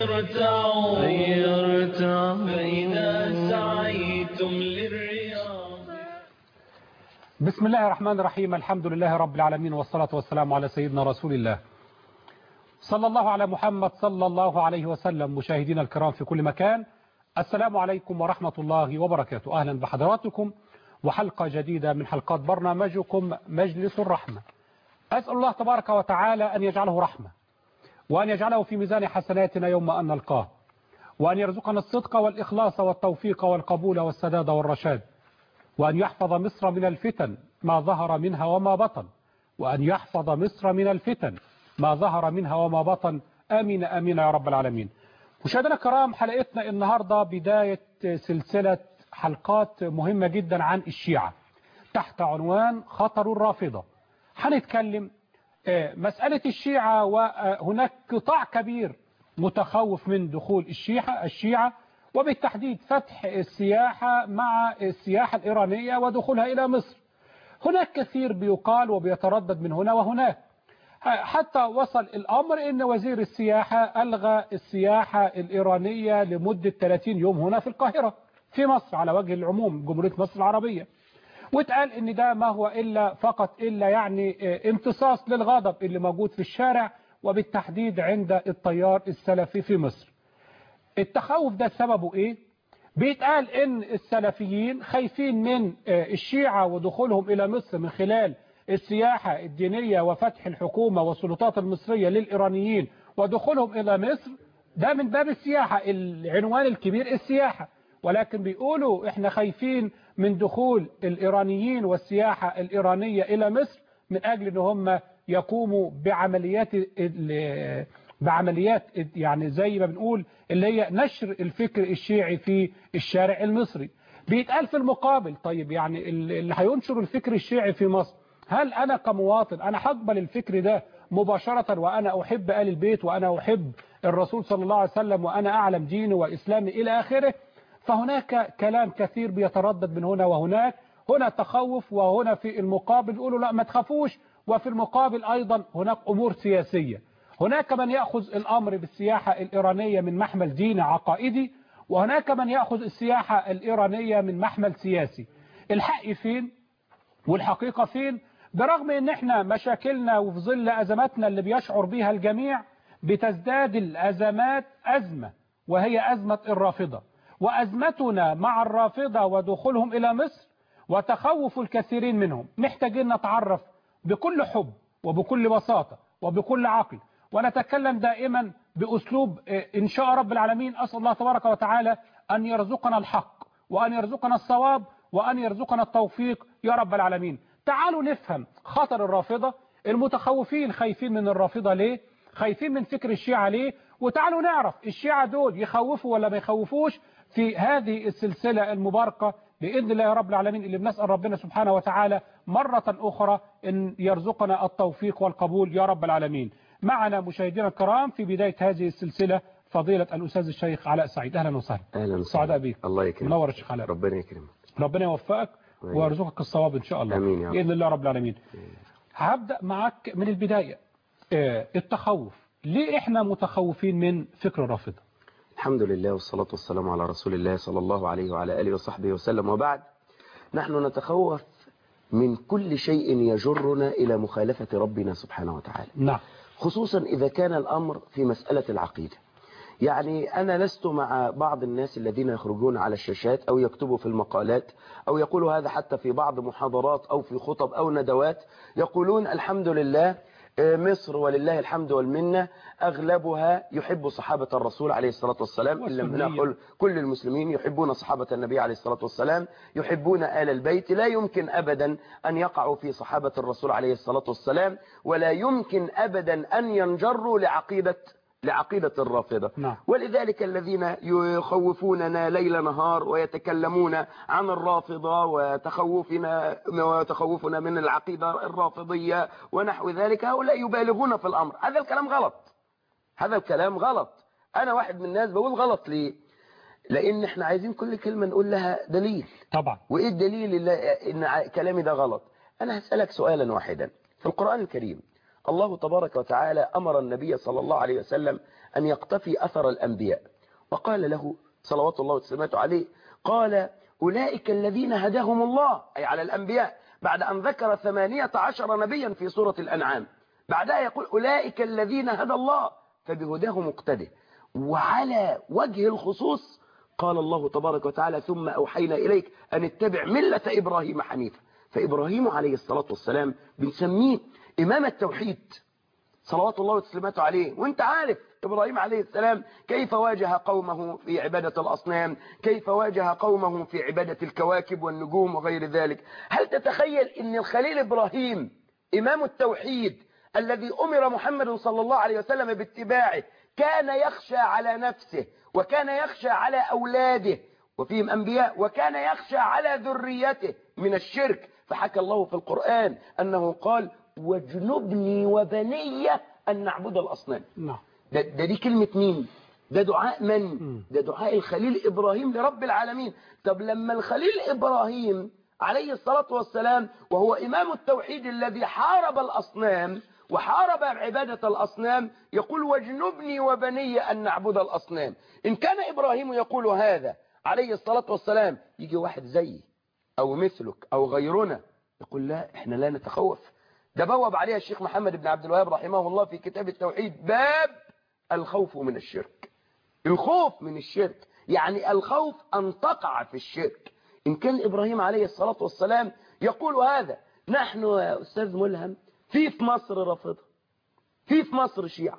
ارتعوا فإذا سعيتم للرياض بسم الله الرحمن الرحيم الحمد لله رب العالمين والصلاة والسلام على سيدنا رسول الله صلى الله على محمد صلى الله عليه وسلم مشاهدينا الكرام في كل مكان السلام عليكم ورحمة الله وبركاته أهلا بحضراتكم وحلقة جديدة من حلقات برنامجكم مجلس الرحمة أسأل الله تبارك وتعالى أن يجعله رحمة وأن يجعله في ميزان حسناتنا يوم أن نلقاه وأن يرزقنا الصدق والإخلاص والتوفيق والقبول والسداد والرشاد وأن يحفظ مصر من الفتن ما ظهر منها وما بطن وأن يحفظ مصر من الفتن ما ظهر منها وما بطن آمين آمين يا رب العالمين مشاهدينا الكرام حلقتنا النهاردة بداية سلسلة حلقات مهمة جدا عن الشيعة تحت عنوان خطر الرافضة هنتكلم مسألة الشيعة وهناك قطاع كبير متخوف من دخول الشيعة الشيعة وبالتحديد فتح السياحة مع السياحة الإيرانية ودخولها إلى مصر هناك كثير بيقال وبيتردد من هنا وهناك حتى وصل الأمر أن وزير السياحة ألغى السياحة الإيرانية لمدة 30 يوم هنا في القاهرة في مصر على وجه العموم جمهورية مصر العربية واتقال ان ده ما هو الا فقط الا يعني امتصاص للغضب اللي موجود في الشارع وبالتحديد عند التيار السلفي في مصر التخوف ده سببه ايه بيتقال ان السلفيين خايفين من الشيعة ودخولهم الى مصر من خلال السياحة الدينية وفتح الحكومة والسلطات المصرية للإيرانيين ودخولهم إلى مصر ده من باب السياحة العنوان الكبير السياحة ولكن بيقولوا احنا خايفين من دخول الإيرانيين والسياحة الإيرانية إلى مصر من أجل ان هم يقوموا بعمليات بعمليات يعني زي ما بنقول اللي هي نشر الفكر الشيعي في الشارع المصري بيتقال في المقابل طيب يعني اللي هينشر الفكر الشيعي في مصر هل أنا كمواطن أنا هقبل الفكر ده مباشرة وأنا أحب آل البيت وأنا أحب الرسول صلى الله عليه وسلم وأنا أعلم دينه وإسلامي إلى آخره فهناك كلام كثير بيتردد من هنا وهناك هنا تخوف وهنا في المقابل يقولوا لا ما تخافوش وفي المقابل أيضا هناك أمور سياسية هناك من يأخذ الأمر بالسياحة الإيرانية من محمل ديني عقائدي وهناك من يأخذ السياحة الإيرانية من محمل سياسي الحق فين والحقيقة فين برغم ان احنا مشاكلنا وفي ظل أزماتنا اللي بيشعر بها الجميع بتزداد الأزمات أزمة وهي أزمة الرافضة وأزمتنا مع الرافضة ودخولهم إلى مصر وتخوف الكثيرين منهم محتاجين نتعرف بكل حب وبكل بساطة وبكل عقل ونتكلم دائما بأسلوب إن شاء رب العالمين أسأل الله تبارك وتعالى أن يرزقنا الحق وأن يرزقنا الصواب وأن يرزقنا التوفيق يا رب العالمين تعالوا نفهم خطر الرافضة المتخوفين خايفين من الرافضة ليه خايفين من فكر الشيعة ليه وتعالوا نعرف الشيعة دول يخوفوا ولا ما يخوفوش في هذه السلسلة المباركة بإذن الله يا رب العالمين اللي بنسأل ربنا سبحانه وتعالى مرة أخرى أن يرزقنا التوفيق والقبول يا رب العالمين معنا مشاهدينا الكرام في بداية هذه السلسلة فضيلة الأستاذ الشيخ علاء سعيد أهلا وسهلا اهلا وسهلا سعداء بيك الله يكرمك منور الشيخ علاء ربنا يكرمك ربنا يوفقك ويرزقك الصواب إن شاء الله آمين يا رب. بإذن الله رب العالمين هبدأ معك من البداية آه، التخوف ليه إحنا متخوفين من فكر الرافضة الحمد لله والصلاة والسلام على رسول الله صلى الله عليه وعلى آله وصحبه وسلم وبعد نحن نتخوف من كل شيء يجرنا إلى مخالفة ربنا سبحانه وتعالى نعم خصوصا إذا كان الأمر في مسألة العقيدة يعني أنا لست مع بعض الناس الذين يخرجون على الشاشات أو يكتبوا في المقالات أو يقولوا هذا حتى في بعض محاضرات أو في خطب أو ندوات يقولون الحمد لله مصر ولله الحمد والمنة أغلبها يحب صحابة الرسول عليه الصلاة والسلام إن لم والسنية. نقل كل المسلمين يحبون صحابة النبي عليه الصلاة والسلام يحبون آل البيت لا يمكن أبدا أن يقعوا في صحابة الرسول عليه الصلاة والسلام ولا يمكن أبدا أن ينجروا لعقيدة لعقيدة الرافضة نعم. ولذلك الذين يخوفوننا ليل نهار ويتكلمون عن الرافضة وتخوفنا وتخوفنا من العقيدة الرافضية ونحو ذلك هؤلاء يبالغون في الأمر هذا الكلام غلط هذا الكلام غلط أنا واحد من الناس بقول غلط ليه لأن احنا عايزين كل كلمة نقول لها دليل طبعا وإيه الدليل اللي إن ع- كلامي ده غلط أنا هسألك سؤالا واحدا في القرآن الكريم الله تبارك وتعالى أمر النبي صلى الله عليه وسلم أن يقتفي أثر الأنبياء وقال له صلوات الله وسلامته عليه قال أولئك الذين هداهم الله أي على الأنبياء بعد أن ذكر ثمانية عشر نبيا في سورة الأنعام بعدها يقول أولئك الذين هدى الله فبهداه مقتده وعلى وجه الخصوص قال الله تبارك وتعالى ثم أوحينا إليك أن اتبع ملة إبراهيم حنيفا فإبراهيم عليه الصلاة والسلام بنسميه إمام التوحيد صلوات الله وسلامته عليه وانت عارف إبراهيم عليه السلام كيف واجه قومه في عبادة الأصنام كيف واجه قومه في عبادة الكواكب والنجوم وغير ذلك هل تتخيل أن الخليل إبراهيم إمام التوحيد الذي أمر محمد صلى الله عليه وسلم باتباعه كان يخشى على نفسه وكان يخشى على أولاده وفيهم أنبياء وكان يخشى على ذريته من الشرك فحكى الله في القرآن أنه قال واجنبني وبني أن نعبد الأصنام نعم ده, ده دي كلمة مين ده دعاء من مم. ده دعاء الخليل إبراهيم لرب العالمين طب لما الخليل إبراهيم عليه الصلاة والسلام وهو إمام التوحيد الذي حارب الأصنام وحارب عبادة الأصنام يقول واجنبني وبني أن نعبد الأصنام إن كان إبراهيم يقول هذا عليه الصلاة والسلام يجي واحد زيي أو مثلك أو غيرنا يقول لا إحنا لا نتخوف ده بوب عليها الشيخ محمد بن عبد الوهاب رحمه الله في كتاب التوحيد باب الخوف من الشرك الخوف من الشرك يعني الخوف أن تقع في الشرك إن كان إبراهيم عليه الصلاة والسلام يقول هذا نحن يا أستاذ ملهم في في مصر رافضة في في مصر شيعة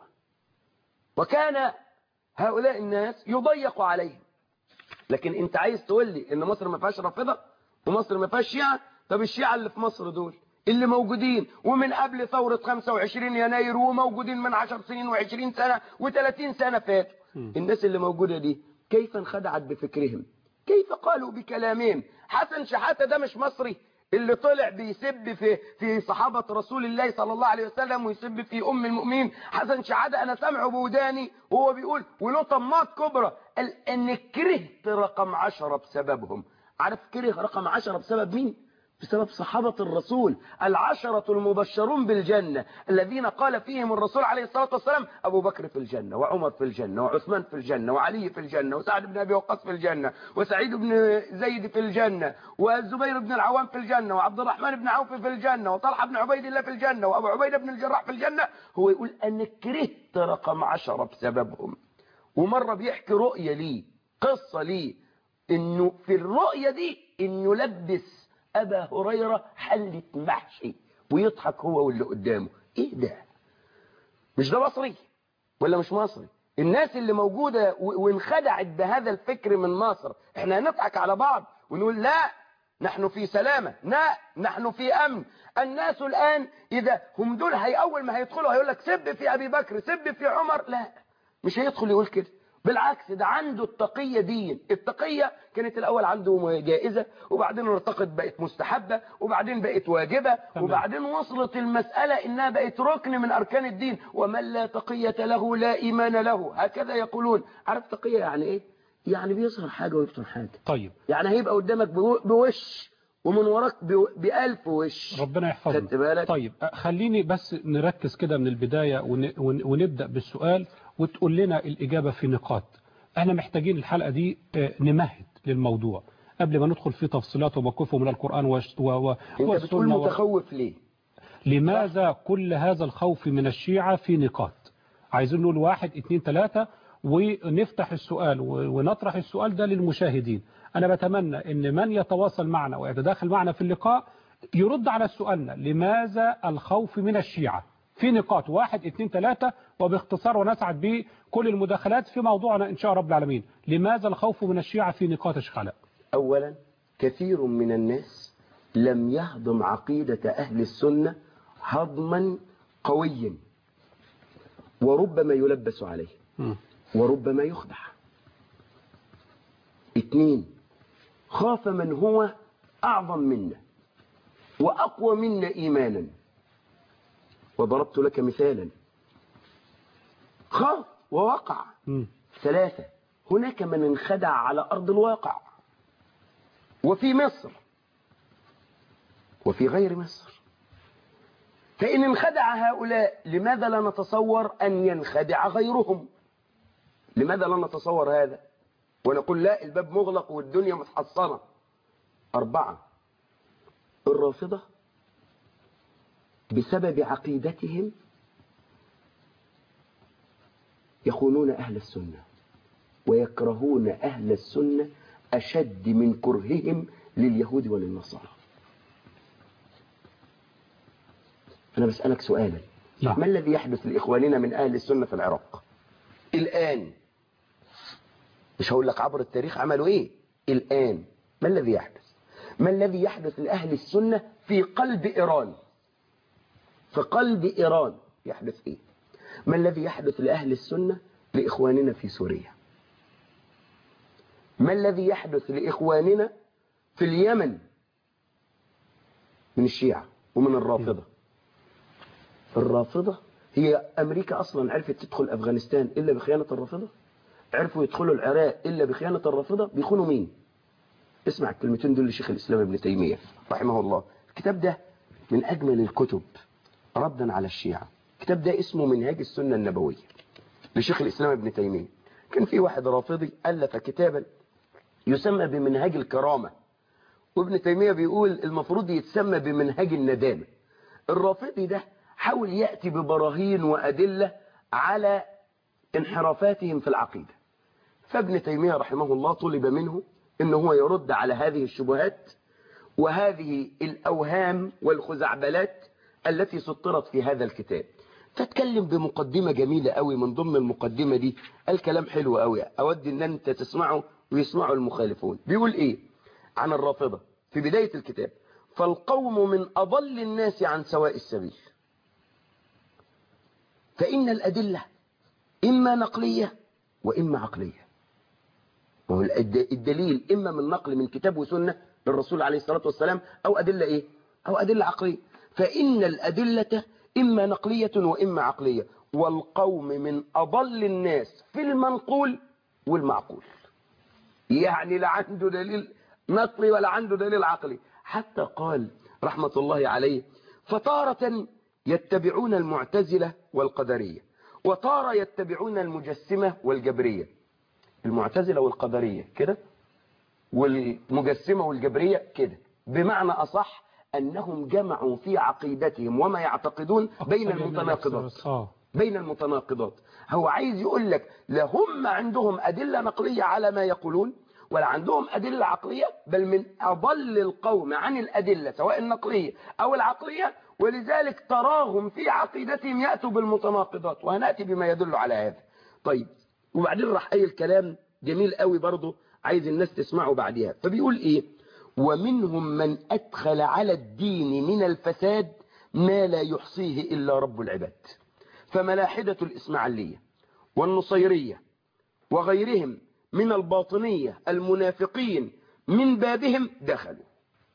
وكان هؤلاء الناس يضيق عليهم لكن انت عايز تقول لي ان مصر ما فيهاش رافضة ومصر ما فيهاش شيعة طب الشيعة اللي في مصر دول اللي موجودين ومن قبل ثورة 25 يناير وموجودين من 10 سنين و20 سنة و30 سنة فاتوا الناس اللي موجودة دي كيف انخدعت بفكرهم كيف قالوا بكلامهم حسن شحاتة ده مش مصري اللي طلع بيسب في في صحابة رسول الله صلى الله عليه وسلم ويسب في أم المؤمنين حسن شحاتة أنا سامعه بوداني وهو بيقول وله طماط كبرى قال إن كرهت رقم عشرة بسببهم عارف كره رقم عشرة بسبب مين؟ بسبب صحابة الرسول العشرة المبشرون بالجنة الذين قال فيهم الرسول عليه الصلاة والسلام أبو بكر في الجنة وعمر في الجنة وعثمان في الجنة وعلي في الجنة وسعد بن أبي وقاص في الجنة وسعيد بن زيد في الجنة والزبير بن العوام في الجنة وعبد الرحمن بن عوف في الجنة وطلحة بن عبيد الله في الجنة وأبو عبيدة بن الجراح في الجنة هو يقول أن كرهت رقم عشرة بسببهم ومرة بيحكي رؤية لي قصة لي إنه في الرؤية دي إنه لبس أبا هريرة حلة محشي ويضحك هو واللي قدامه إيه ده مش ده مصري ولا مش مصري الناس اللي موجودة و- وانخدعت بهذا الفكر من مصر احنا هنضحك على بعض ونقول لا نحن في سلامة لا نحن في أمن الناس الآن إذا هم دول هي أول ما هيدخلوا هيقول لك سب في أبي بكر سب في عمر لا مش هيدخل يقول كده بالعكس ده عنده التقية دي التقية كانت الأول عنده جائزة وبعدين ارتقت بقت مستحبة وبعدين بقت واجبة تمام. وبعدين وصلت المسألة إنها بقت ركن من أركان الدين ومن لا تقية له لا إيمان له هكذا يقولون عارف تقية يعني إيه؟ يعني بيظهر حاجة ويبطن حاجة طيب يعني هيبقى قدامك بو- بوش ومن وراك بو- بألف وش ربنا يحفظنا خدت بالك طيب أه، خليني بس نركز كده من البداية ون- ون- ونبدأ بالسؤال وتقول لنا الإجابة في نقاط احنا محتاجين الحلقة دي آه، نمهد للموضوع قبل ما ندخل في تفصيلات وموقفه من القرآن والس- و- و- انت بتقول والسنة و- متخوف ليه لماذا كل هذا الخوف من الشيعة في نقاط عايزين نقول واحد اتنين تلاتة ونفتح السؤال و- ونطرح السؤال ده للمشاهدين أنا بتمنى أن من يتواصل معنا ويتداخل معنا في اللقاء يرد على سؤالنا لماذا الخوف من الشيعة في نقاط واحد اتنين تلاتة وباختصار ونسعد بكل المداخلات في موضوعنا إن شاء رب العالمين لماذا الخوف من الشيعة في نقاط شخلاء أولا كثير من الناس لم يهضم عقيدة أهل السنة هضما قويا وربما يلبس عليه وربما يخدع اثنين خاف من هو أعظم منا وأقوى منا إيمانا وضربت لك مثالا خاف ووقع مم. ثلاثة هناك من انخدع على أرض الواقع وفي مصر وفي غير مصر فإن انخدع هؤلاء لماذا لا نتصور أن ينخدع غيرهم لماذا لا نتصور هذا ونقول لا الباب مغلق والدنيا متحصنة أربعة الرافضة بسبب عقيدتهم يخونون أهل السنة ويكرهون أهل السنة أشد من كرههم لليهود وللنصارى أنا بسألك سؤالا نعم. ما الذي يحدث لإخواننا من أهل السنة في العراق الآن مش هقول لك عبر التاريخ عملوا إيه الآن ما الذي يحدث ما الذي يحدث لأهل السنة في قلب إيران في قلب إيران يحدث إيه ما الذي يحدث لأهل السنة لإخواننا في سوريا ما الذي يحدث لإخواننا في اليمن من الشيعة ومن الرافضة الرافضة هي أمريكا أصلا عرفت تدخل أفغانستان إلا بخيانة الرافضة عرفوا يدخلوا العراق إلا بخيانة الرافضة بيخونوا مين اسمع الكلمتين دول لشيخ الإسلام ابن تيمية رحمه الله الكتاب ده من أجمل الكتب ردا على الشيعة الكتاب ده اسمه منهاج السنة النبوية لشيخ الإسلام ابن تيمية كان في واحد رافضي ألف كتابا يسمى بمنهاج الكرامة وابن تيمية بيقول المفروض يتسمى بمنهاج الندامة الرافضي ده حاول يأتي ببراهين وأدلة على انحرافاتهم في العقيدة فابن تيمية رحمه الله طلب منه انه هو يرد على هذه الشبهات وهذه الأوهام والخزعبلات التي سطرت في هذا الكتاب فاتكلم بمقدمة جميلة قوي من ضمن المقدمة دي الكلام حلو قوي أود أن أنت تسمعه ويسمعه المخالفون بيقول إيه عن الرافضة في بداية الكتاب فالقوم من أضل الناس عن سواء السبيل فإن الأدلة إما نقلية وإما عقلية وهو الد- الدليل إما من نقل من كتاب وسنة للرسول عليه الصلاة والسلام أو أدلة إيه أو أدلة عقلية فإن الأدلة إما نقلية وإما عقلية والقوم من أضل الناس في المنقول والمعقول يعني لا عنده دليل نقلي ولا عنده دليل عقلي حتى قال رحمة الله عليه فتارة يتبعون المعتزلة والقدرية وتارة يتبعون المجسمة والجبرية المعتزلة والقدرية كده والمجسمة والجبرية كده بمعنى أصح أنهم جمعوا في عقيدتهم وما يعتقدون بين المتناقضات اه بين المتناقضات هو عايز يقول لك لا هم عندهم أدلة نقلية على ما يقولون ولا عندهم أدلة عقلية بل من أضل القوم عن الأدلة سواء النقلية أو العقلية ولذلك تراهم في عقيدتهم يأتوا بالمتناقضات وهنأتي بما يدل على هذا طيب وبعدين راح أي الكلام جميل قوي برضه عايز الناس تسمعه بعدها فبيقول إيه ومنهم من أدخل على الدين من الفساد ما لا يحصيه إلا رب العباد فملاحدة الإسماعيلية والنصيرية وغيرهم من الباطنية المنافقين من بابهم دخلوا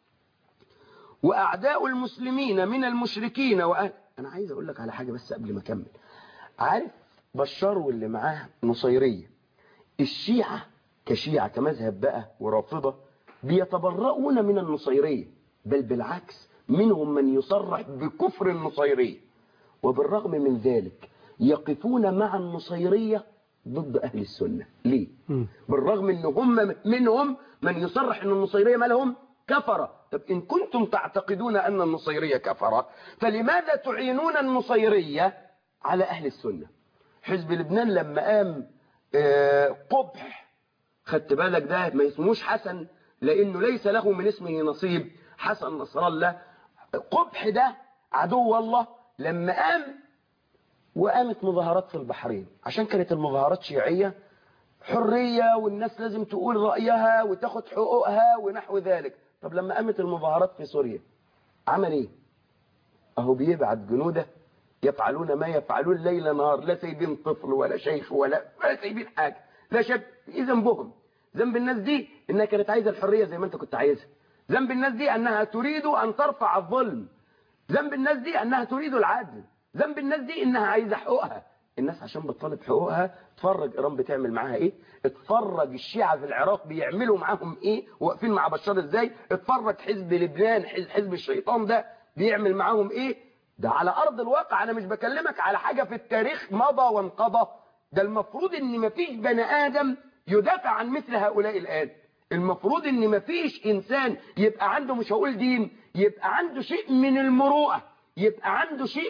وأعداء المسلمين من المشركين وأهل أنا عايز أقول لك على حاجة بس قبل ما أكمل عارف بشار واللي معاه نصيرية الشيعة كشيعة كمذهب بقى ورافضة بيتبرؤون من النصيرية بل بالعكس منهم من يصرح بكفر النصيرية وبالرغم من ذلك يقفون مع النصيرية ضد أهل السنة ليه؟ مم. بالرغم ان هم منهم من يصرح ان النصيرية ما لهم كفرة طب إن كنتم تعتقدون أن النصيرية كفرة فلماذا تعينون النصيرية على أهل السنة حزب لبنان لما قام آه، قبح خدت بالك ده ما اسموش حسن لأنه ليس له من اسمه نصيب حسن نصر الله قبح ده عدو الله لما قام وقامت مظاهرات في البحرين عشان كانت المظاهرات شيعية حرية والناس لازم تقول رأيها وتاخد حقوقها ونحو ذلك طب لما قامت المظاهرات في سوريا عمل ايه اهو بيبعت جنوده يفعلون ما يفعلون ليل نهار لا سايبين طفل ولا شيخ ولا ولا سايبين حاجة لا شك ايه ذنبهم ذنب الناس دي انها كانت عايزة الحرية زي ما انت كنت عايزها ذنب الناس دي انها تريد ان ترفع الظلم ذنب الناس دي انها تريد العدل ذنب الناس دي انها عايزة حقوقها الناس عشان بتطالب حقوقها اتفرج ايران بتعمل معاها ايه اتفرج الشيعة في العراق بيعملوا معاهم ايه واقفين مع بشار ازاي اتفرج حزب لبنان حزب, حزب الشيطان ده بيعمل معاهم ايه ده على ارض الواقع انا مش بكلمك على حاجة في التاريخ مضى وانقضى ده المفروض ان مفيش بني ادم يدافع عن مثل هؤلاء الان المفروض ان مفيش انسان يبقى عنده مش هقول دين يبقى عنده شيء من المروءه يبقى عنده شيء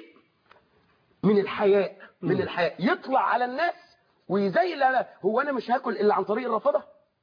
من الحياء من الحياء يطلع على الناس ويزي لا لا هو انا مش هاكل الا عن طريق الرافضه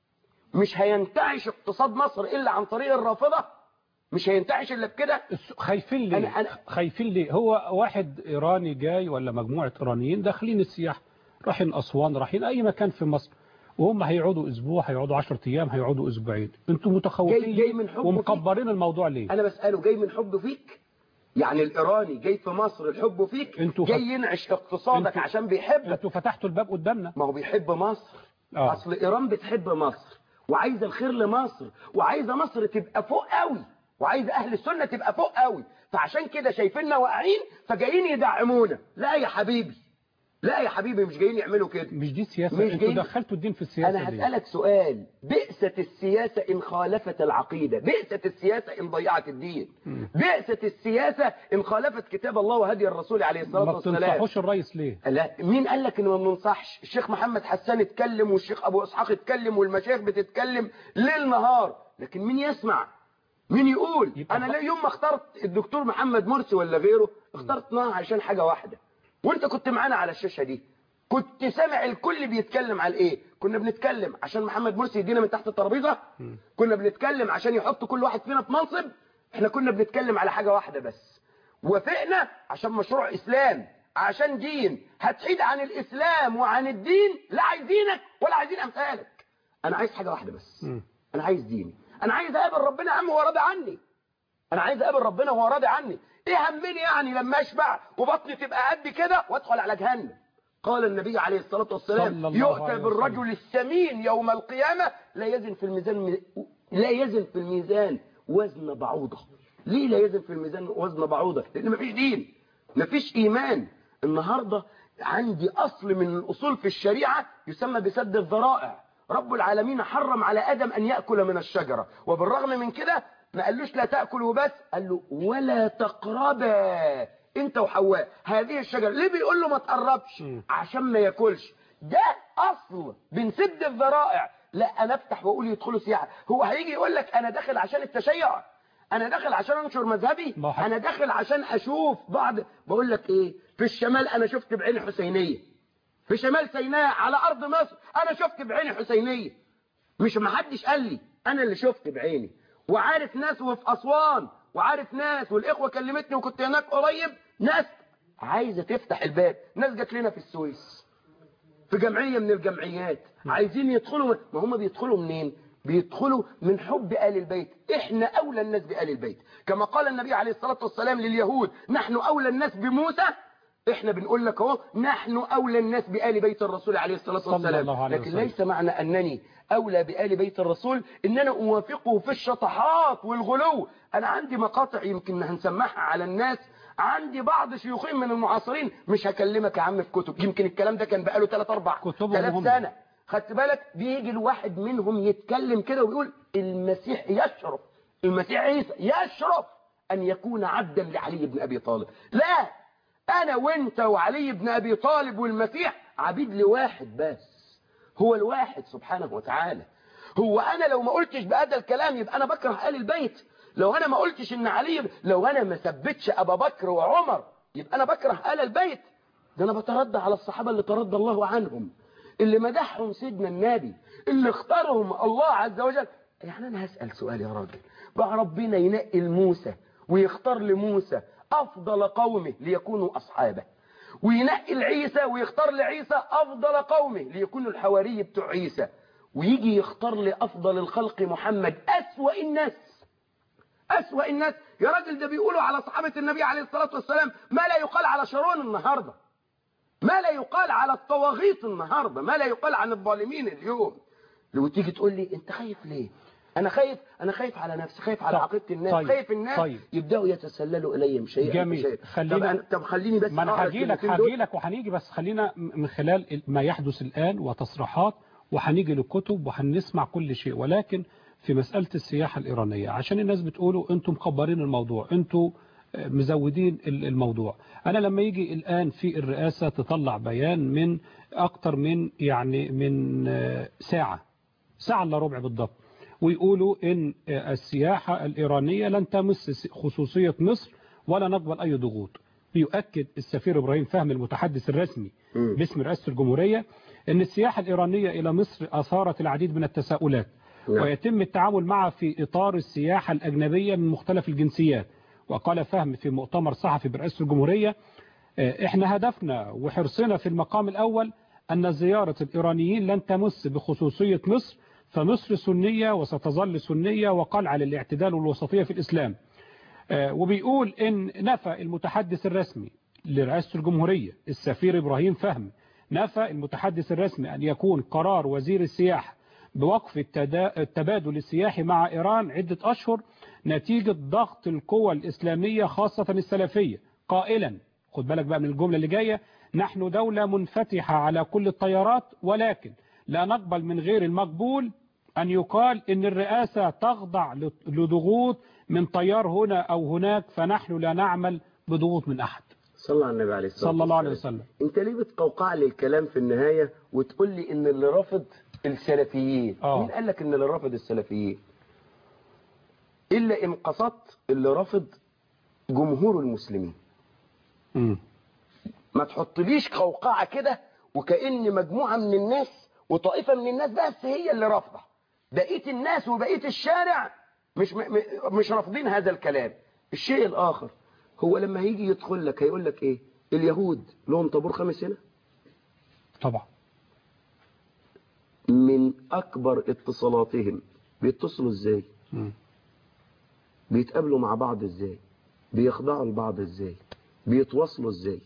مش هينتعش اقتصاد مصر الا عن طريق الرافضه مش هينتعش الا بكده الس- خايفين ليه أنا- أنا- خايفين ليه هو واحد ايراني جاي ولا مجموعه ايرانيين داخلين السياحه رايحين اسوان رايحين اي مكان في مصر وهم هيقعدوا اسبوع هيقعدوا 10 ايام هيقعدوا اسبوعين انتوا متخوفين جاي- جاي ليه من حب ومكبرين الموضوع ليه انا بساله جاي من حبه فيك يعني الايراني جاي في مصر الحب فيك انتوا جاي فت- ينعش اقتصادك انتوا- عشان بيحبك انتوا فتحتوا الباب قدامنا ما هو بيحب مصر آه. اصل ايران بتحب مصر وعايزه الخير لمصر وعايزه مصر تبقى فوق قوي وعايزه اهل السنه تبقى فوق قوي فعشان كده شايفيننا واقعين فجايين يدعمونا لا يا حبيبي لا يا حبيبي مش جايين يعملوا كده مش دي سياسه مش انتوا جاي- دخلتوا الدين في السياسه انا ليه هسألك سؤال بئست السياسة ان خالفت العقيدة بئست السياسة ان ضيعت الدين بئست السياسة ان خالفت كتاب الله وهدي الرسول عليه الصلاة ما والسلام بتنصحوش الرئيس ليه لا مين قال لك ان ما بننصحش الشيخ محمد حسان اتكلم والشيخ ابو اسحاق اتكلم والمشايخ بتتكلم ليل نهار لكن مين يسمع مين يقول يبقى انا خ- لا يوم ما اخترت الدكتور محمد مرسي ولا غيره اخترتناه عشان حاجة واحدة وانت كنت معانا على الشاشة دي كنت سامع الكل بيتكلم على ايه كنا بنتكلم عشان محمد مرسي يدينا من تحت الترابيزه كنا بنتكلم عشان يحط كل واحد فينا في منصب احنا كنا بنتكلم على حاجة واحدة بس وافقنا عشان مشروع اسلام عشان دين هتحيد عن الاسلام وعن الدين لا عايزينك ولا عايزين امثالك انا عايز حاجة واحدة بس مم. انا عايز ديني انا عايز اقابل ربنا يا عم وهو راضي عني انا عايز اقابل ربنا وهو راضي عني ايه همني يعني لما اشبع وبطني تبقى قد كده وادخل على جهنم قال النبي عليه الصلاة والسلام صلى الله يؤتى عليه بالرجل السمين يوم القيامة لا يزن في الميزان لا يزن في الميزان وزن بعوضة ليه لا يزن في الميزان وزن بعوضة لان مفيش دين مفيش ايمان النهاردة عندي اصل من الاصول في الشريعة يسمى بسد الذرائع رب العالمين حرم على ادم ان يأكل من الشجرة وبالرغم من كده ما قالوش لا تأكل وبس قال له ولا تقربا انت وحواء هذه الشجرة ليه بيقول له ما تقربش م. عشان ما ياكلش ده اصل بنسد الذرائع لا انا افتح واقول يدخلوا سياحة هو هيجي يقول لك انا داخل عشان التشيع انا داخل عشان انشر مذهبي ما هو حت- انا داخل عشان اشوف بعض بقول لك ايه في الشمال انا شفت بعين حسينية في شمال سيناء على ارض مصر انا شفت بعيني حسينية مش محدش قال لي انا اللي شفت بعيني وعارف ناس وفي اسوان وعارف ناس والاخوه كلمتني وكنت هناك قريب ناس عايزه تفتح الباب ناس جات لنا في السويس في جمعيه من الجمعيات عايزين يدخلوا ما هم بيدخلوا منين بيدخلوا من حب آل البيت احنا اولى الناس بآل البيت كما قال النبي عليه الصلاه والسلام لليهود نحن اولى الناس بموسى احنا بنقول لك اهو نحن اولى الناس بآل بيت الرسول عليه الصلاه صلى والسلام الله عليه لكن وسلم. ليس معنى انني اولى بآل بيت الرسول ان انا اوافقه في الشطحات والغلو انا عندي مقاطع يمكن هنسمعها على الناس عندي بعض شيوخين من المعاصرين مش هكلمك يا عم في كتب يمكن الكلام ده كان بقاله 3 4 كتبهم 3 هم. سنه خدت بالك بيجي الواحد منهم يتكلم كده ويقول المسيح يشرف المسيح عيسى يشرف ان يكون عبدا لعلي بن ابي طالب لا انا وانت وعلي بن ابي طالب والمسيح عبيد لواحد بس هو الواحد سبحانه وتعالى هو انا لو ما قلتش بهذا الكلام يبقى انا بكره ال البيت لو انا ما قلتش ان علي لو انا ما ثبتش ابا بكر وعمر يبقى انا بكره ال البيت ده انا بتردى على الصحابه اللي تردى الله عنهم اللي مدحهم سيدنا النبي اللي اختارهم الله عز وجل يعني انا هسال سؤال يا راجل بقى ربنا ينقي لموسى ويختار لموسى افضل قومه ليكونوا اصحابه وينقي لعيسى ويختار لعيسى افضل قومه ليكونوا الحواري بتوع عيسى ويجي يختار لافضل الخلق محمد اسوا الناس أسوأ الناس يا راجل ده بيقولوا على صحابة النبي عليه الصلاة والسلام ما لا يقال على شارون النهاردة ما لا يقال على الطواغيت النهاردة ما لا يقال عن الظالمين اليوم لو تيجي تقول لي انت خايف ليه انا خايف انا خايف على نفسي خايف على طب- عقيدة الناس طيب- خايف الناس طيب. يبداوا يتسللوا الي مش هي جميل. مش هي. خلينا- طب, أنا- طب خليني بس ما انا أقرأ هجي لك الكلمتين دول. هجي لك وهنيجي بس خلينا م- من خلال ما يحدث الآن وتصريحات وهنيجي للكتب وهنسمع كل شيء ولكن في مسألة السياحة الإيرانية عشان الناس بتقولوا انتم مكبرين الموضوع انتم مزودين الموضوع أنا لما يجي الآن في الرئاسة تطلع بيان من أكتر من يعني من ساعة ساعة إلا ربع بالضبط ويقولوا إن السياحة الإيرانية لن تمس خصوصية مصر ولا نقبل أي ضغوط بيؤكد السفير إبراهيم فهم المتحدث الرسمي مم. باسم رئاسة الجمهورية أن السياحة الإيرانية إلى مصر أثارت العديد من التساؤلات نعم. ويتم التعامل معها في إطار السياحة الأجنبية من مختلف الجنسيات وقال فهم في مؤتمر صحفي برئاسة الجمهورية آه، إحنا هدفنا وحرصنا في المقام الأول أن زيارة الإيرانيين لن تمس بخصوصية مصر فمصر سنية وستظل سنية وقلعة للاعتدال والوسطية في الإسلام آه، وبيقول إن نفى المتحدث الرسمي لرئاسة الجمهورية السفير إبراهيم فهم نفى المتحدث الرسمي أن يكون قرار وزير السياحة بوقف التدا- التبادل السياحي مع إيران عدة أشهر نتيجة ضغط القوى الإسلامية خاصة السلفية قائلا خد بالك بقى من الجملة اللي جاية نحن دولة منفتحة على كل التيارات ولكن لا نقبل من غير المقبول أن يقال إن الرئاسة تخضع لضغوط من تيار هنا أو هناك فنحن لا نعمل بضغوط من أحد صلى على النبي عليه الصلاة صلى الله عليه والسلام. وسلم انت ليه بتقوقع لي الكلام في النهاية وتقول لي ان اللي رافض السلفيين آه. مين قال لك ان اللي رافض السلفيين الا ان قصدت اللي رافض جمهور المسلمين مم. ما تحطليش قوقعة كده وكأن مجموعة من الناس وطائفة من الناس بس هي اللي رافضة بقية الناس وبقية الشارع مش م... م- مش رافضين هذا الكلام الشيء الآخر هو لما هيجي يدخل لك هيقول لك ايه اليهود لهم طابور خامس هنا طبعا من أكبر اتصالاتهم بيتصلوا ازاي مم. بيتقابلوا مع بعض ازاي بيخضعوا لبعض ازاي بيتواصلوا ازاي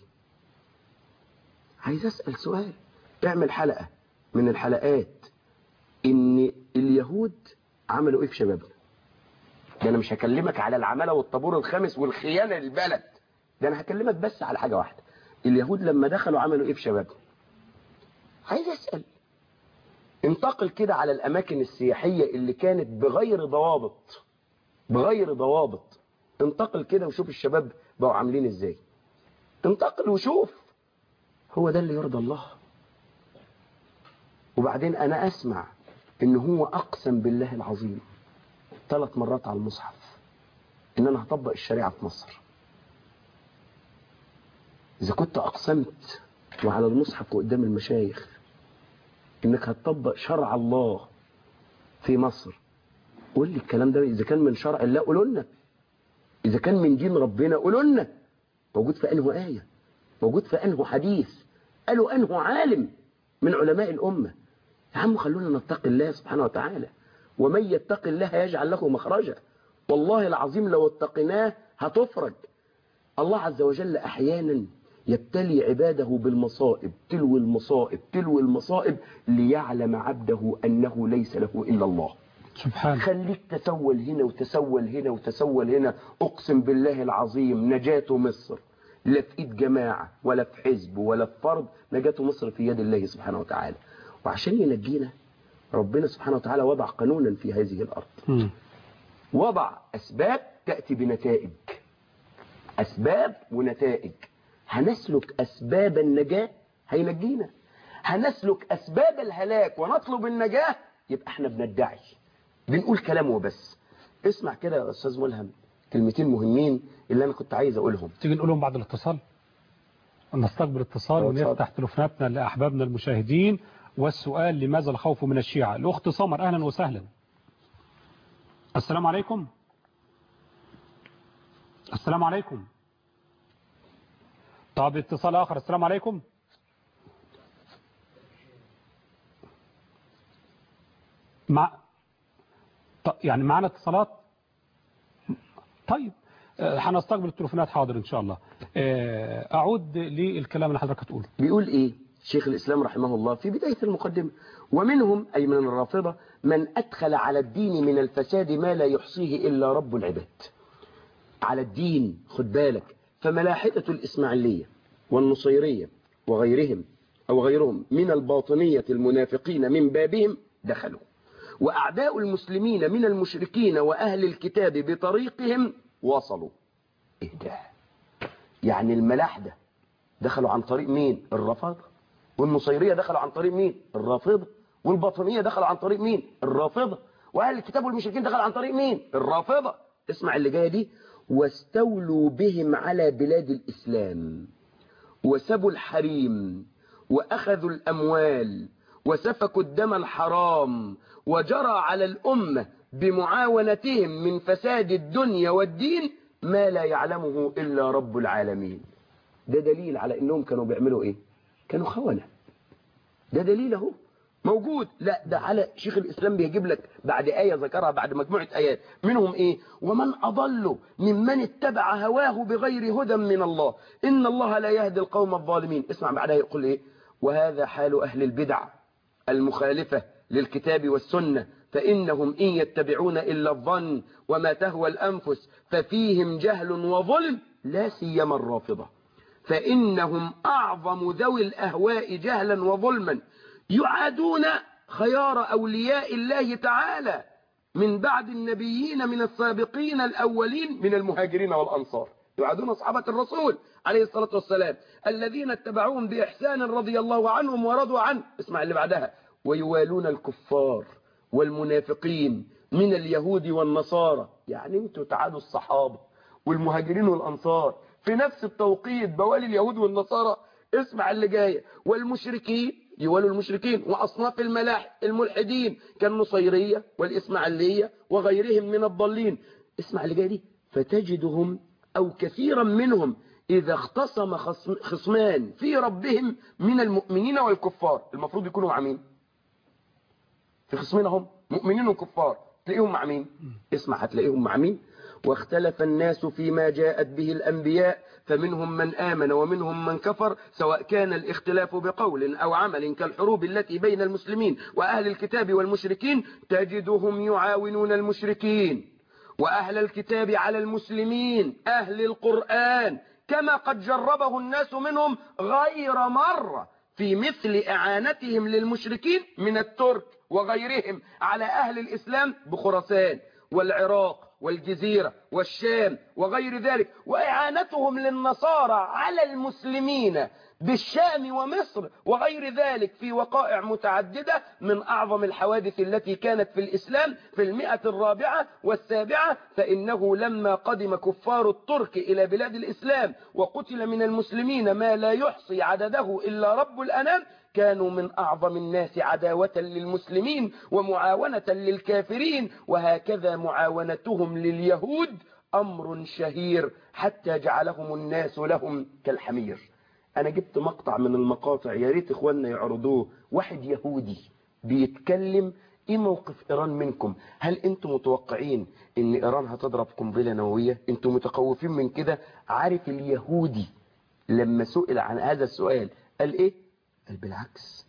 عايز اسأل سؤال اعمل حلقة من الحلقات ان اليهود عملوا ايه في شبابنا ده انا مش هكلمك على العمالة والطابور الخامس والخيانة للبلد ده انا هكلمك بس على حاجة واحدة اليهود لما دخلوا عملوا ايه في شبابنا عايز اسأل انتقل كده على الاماكن السياحية اللي كانت بغير ضوابط بغير ضوابط انتقل كده وشوف الشباب بقوا عاملين ازاي انتقل وشوف هو ده اللي يرضى الله وبعدين انا اسمع ان هو اقسم بالله العظيم ثلاث مرات على المصحف ان انا هطبق الشريعة في مصر اذا كنت اقسمت وعلى المصحف وقدام المشايخ انك هتطبق شرع الله في مصر قول لي الكلام ده اذا كان من شرع الله قولوا لنا اذا كان من دين ربنا قولوا لنا موجود في انه ايه موجود في انه حديث قالوا انه عالم من علماء الامه يا عم خلونا نتقي الله سبحانه وتعالى ومن يتق الله يجعل له مخرجا والله العظيم لو اتقيناه هتفرج الله عز وجل احيانا يبتلي عباده بالمصائب تلو المصائب تلو المصائب ليعلم عبده انه ليس له الا الله سبحان خليك تسول هنا وتسول هنا وتسول هنا اقسم بالله العظيم نجاة مصر لا في ايد جماعة ولا في حزب ولا في فرد نجاة مصر في يد الله سبحانه وتعالى وعشان ينجينا ربنا سبحانه وتعالى وضع قانونا في هذه الارض مم. وضع اسباب تأتي بنتائج اسباب ونتائج هنسلك اسباب النجاة هينجينا هنسلك اسباب الهلاك ونطلب النجاة يبقى احنا بندعي بنقول كلام وبس اسمع كده يا استاذ ملهم كلمتين مهمين اللي انا كنت عايز اقولهم تيجي نقولهم بعد الاتصال نستقبل اتصال اه، اتفضل. ونفتح تليفوناتنا لأحبابنا المشاهدين والسؤال لماذا الخوف من الشيعة الأخت سمر أهلا وسهلا السلام عليكم السلام عليكم طب اتصال آخر السلام عليكم مع ط- يعني معنا اتصالات طيب آه، هنستقبل التليفونات حاضر ان شاء الله آه، اعود للكلام اللي حضرتك هتقوله بيقول ايه شيخ الاسلام رحمه الله في بداية المقدمة ومنهم اي من الرافضة من ادخل على الدين من الفساد ما لا يحصيه الا رب العباد على الدين خد بالك فملاحدة الإسماعيلية والنصيرية وغيرهم أو غيرهم من الباطنية المنافقين من بابهم دخلوا وأعداء المسلمين من المشركين وأهل الكتاب بطريقهم وصلوا ايه ده يعني الملاحدة دخلوا عن طريق مين الرافضة والنصيرية دخلوا عن طريق مين الرافضة والباطنية دخلوا عن طريق مين الرافضة واهل الكتاب والمشركين دخلوا عن طريق مين الرافضة اسمع اللي جايه دي واستولوا بهم على بلاد الإسلام وسبوا الحريم وأخذوا الأموال وسفكوا الدم الحرام وجرى على الأمة بمعاونتهم من فساد الدنيا والدين ما لا يعلمه إلا رب العالمين ده دليل على أنهم كانوا بيعملوا إيه كانوا خونة ده دليل اهو موجود لا ده على شيخ الإسلام بيجيب لك بعد آية ذكرها بعد مجموعة آيات منهم إيه ومن أضل ممن اتبع هواه بغير هدى من الله إن الله لا يهدي القوم الظالمين اسمع بعدها يقول إيه وهذا حال أهل البدع المخالفة للكتاب والسنة فإنهم إن يتبعون إلا الظن وما تهوى الأنفس ففيهم جهل وظلم لا سيما الرافضة فإنهم أعظم ذوي الأهواء جهلا وظلما يعادون خيار أولياء الله تعالى من بعد النبيين من السابقين الأولين من المهاجرين والأنصار يعادون أصحابة الرسول عليه الصلاة والسلام الذين اتبعوهم بإحسان رضي الله عنهم ورضوا عنه اسمع اللي بعدها ويوالون الكفار والمنافقين من اليهود والنصارى يعني انتوا تعادوا الصحابة والمهاجرين والأنصار في نفس التوقيت بوالي اليهود والنصارى اسمع اللي جاية والمشركين يوالوا المشركين وأصناف الملاح الملحدين كالنصيرية والإسماعيلية وغيرهم من الضالين اسمع اللي جاية دي فتجدهم أو كثيرا منهم إذا اختصم خصم خصمان في ربهم من المؤمنين والكفار المفروض يكونوا مع مين في خصمينهم مؤمنين وكفار تلاقيهم مع مين اسمع هتلاقيهم مع مين واختلف الناس فيما جاءت به الأنبياء فمنهم من آمن ومنهم من كفر سواء كان الاختلاف بقول أو عمل كالحروب التي بين المسلمين وأهل الكتاب والمشركين تجدهم يعاونون المشركين وأهل الكتاب على المسلمين أهل القرآن كما قد جربه الناس منهم غير مرة في مثل إعانتهم للمشركين من الترك وغيرهم على أهل الإسلام بخراسان والعراق والجزيرة والشام وغير ذلك وإعانتهم للنصارى على المسلمين بالشام ومصر وغير ذلك في وقائع متعددة من أعظم الحوادث التي كانت في الإسلام في المئة الرابعة والسابعة فإنه لما قدم كفار الترك إلى بلاد الإسلام وقتل من المسلمين ما لا يحصي عدده إلا رب الأنام كانوا من أعظم الناس عداوة للمسلمين ومعاونة للكافرين وهكذا معاونتهم لليهود أمر شهير حتى جعلهم الناس لهم كالحمير أنا جبت مقطع من المقاطع يا ريت إخواننا يعرضوه واحد يهودي بيتكلم إيه موقف إيران منكم هل أنتم متوقعين إن إيران هتضرب قنبلة نووية أنتم متخوفين من كده عارف اليهودي لما سئل عن هذا السؤال قال إيه قال بالعكس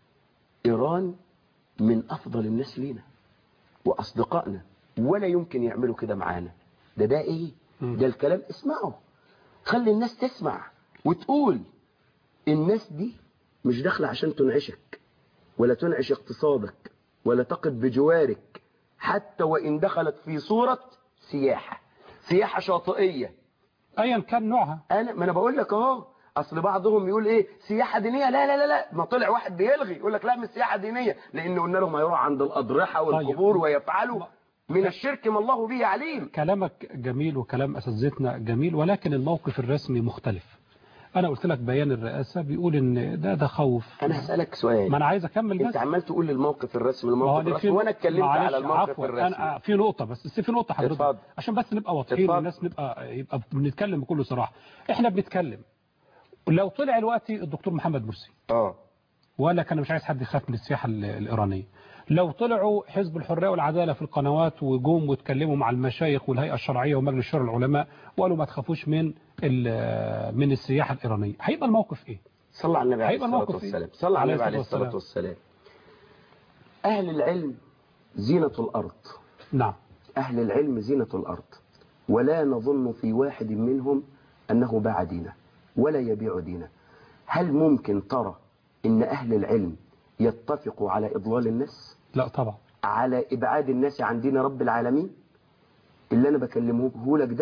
إيران من أفضل الناس لينا وأصدقائنا ولا يمكن يعملوا كده معانا ده ده إيه ده الكلام اسمعه خلي الناس تسمع وتقول الناس دي مش داخله عشان تنعشك ولا تنعش اقتصادك ولا تقف بجوارك حتى وإن دخلت في صورة سياحة سياحة شاطئية ايا كان نوعها أنا ما أنا بقول لك أهو أصل بعضهم يقول إيه سياحة دينية لا لا لا لا ما طلع واحد بيلغي يقول لك لا مش سياحة دينية لأن قلنا لهم هيروحوا عند الأضرحة والقبور طيب. ويفعلوا من الشرك ما الله به عليم كلامك جميل وكلام اساتذتنا جميل ولكن الموقف الرسمي مختلف انا قلت لك بيان الرئاسه بيقول ان ده ده خوف أنا هسألك سؤال ما انا عايز اكمل بس أنت عمال تقول الموقف الرسمي ما هو الموقف دي الرسمي في- وأنا اتكلمت معلش، على الموقف عفواً، الرسمي انا في نقطه بس بس في نقطه حضرتك اتفضل. عشان بس نبقى واضحين اتفضل. والناس نبقى يبقى بنتكلم بكل صراحه احنا بنتكلم لو طلع دلوقتي الدكتور محمد مرسي اه وقال لك انا مش عايز حد يخاف من السياحه ال- الايرانيه لو طلعوا حزب الحريه والعداله في القنوات وجم واتكلموا مع المشايخ والهيئه الشرعيه ومجلس شورى العلماء وقالوا ما تخافوش من ال- من السياحه الايرانيه هيبقى الموقف ايه صلى على النبي عليه هيبقى الصلاة الموقف إيه؟ والسلام صلى على النبي عليه عليه الصلاة الصلاة والسلام أهل العلم زينة الأرض نعم أهل العلم زينة الأرض ولا نظن في واحد منهم أنه باع دينه ولا يبيع دينه هل ممكن ترى إن أهل العلم يتفقوا على إضلال الناس لا طبعا على إبعاد الناس عن دين رب العالمين اللي أنا بكلمه لك ده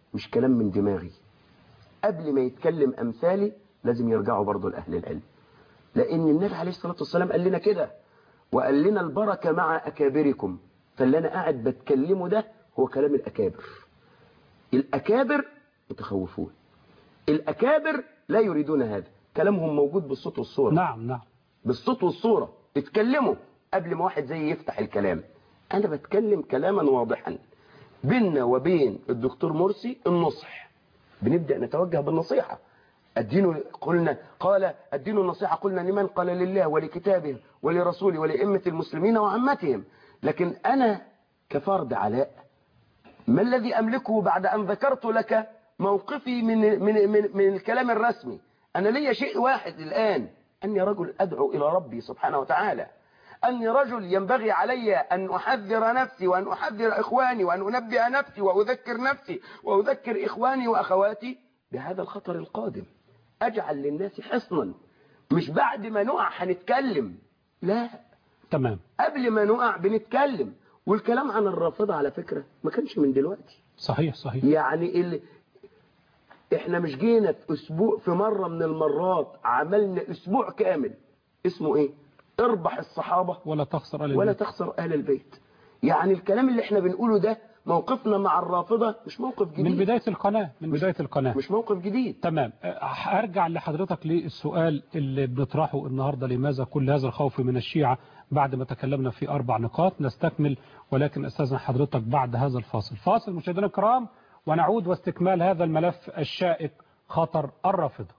مش كلام من دماغي قبل ما يتكلم أمثالي لازم يرجعوا برضه لأهل العلم لأن النبي عليه الصلاة والسلام قال لنا كده وقال لنا البركة مع أكابركم فاللي أنا قاعد بتكلمه ده هو كلام الأكابر الأكابر متخوفون الأكابر لا يريدون هذا كلامهم موجود بالصوت والصورة نعم نعم بالصوت والصورة اتكلموا قبل ما واحد زي يفتح الكلام أنا بتكلم كلاما واضحا بيننا وبين الدكتور مرسي النصح بنبدأ نتوجه بالنصيحة الدين قلنا قال الدين النصيحة قلنا لمن قال لله ولكتابه ولرسوله ولأئمة المسلمين وعامتهم لكن أنا كفرد علاء ما الذي أملكه بعد أن ذكرت لك موقفي من, من, من, من الكلام الرسمي أنا لي شيء واحد الآن أني رجل أدعو إلى ربي سبحانه وتعالى أني رجل ينبغي علي أن أحذر نفسي وأن أحذر إخواني وأن أنبه نفسي وأذكر نفسي وأذكر إخواني وأخواتي بهذا الخطر القادم أجعل للناس حصنا مش بعد ما نقع هنتكلم لا تمام قبل ما نقع بنتكلم والكلام عن الرافضة على فكرة ما كانش من دلوقتي صحيح صحيح يعني اللي احنا مش جينا في اسبوع في مرة من المرات عملنا اسبوع كامل اسمه ايه اربح الصحابة ولا تخسر أهل ولا البيت. تخسر اهل البيت يعني الكلام اللي احنا بنقوله ده موقفنا مع الرافضة مش موقف جديد من بداية القناة من بداية القناة مش موقف جديد تمام أه، هرجع لحضرتك للسؤال اللي بنطرحه النهاردة لماذا كل هذا الخوف من الشيعة بعد ما تكلمنا في أربع نقاط نستكمل ولكن أستاذن حضرتك بعد هذا الفاصل فاصل مشاهدينا الكرام ونعود واستكمال هذا الملف الشائك خطر الرافضة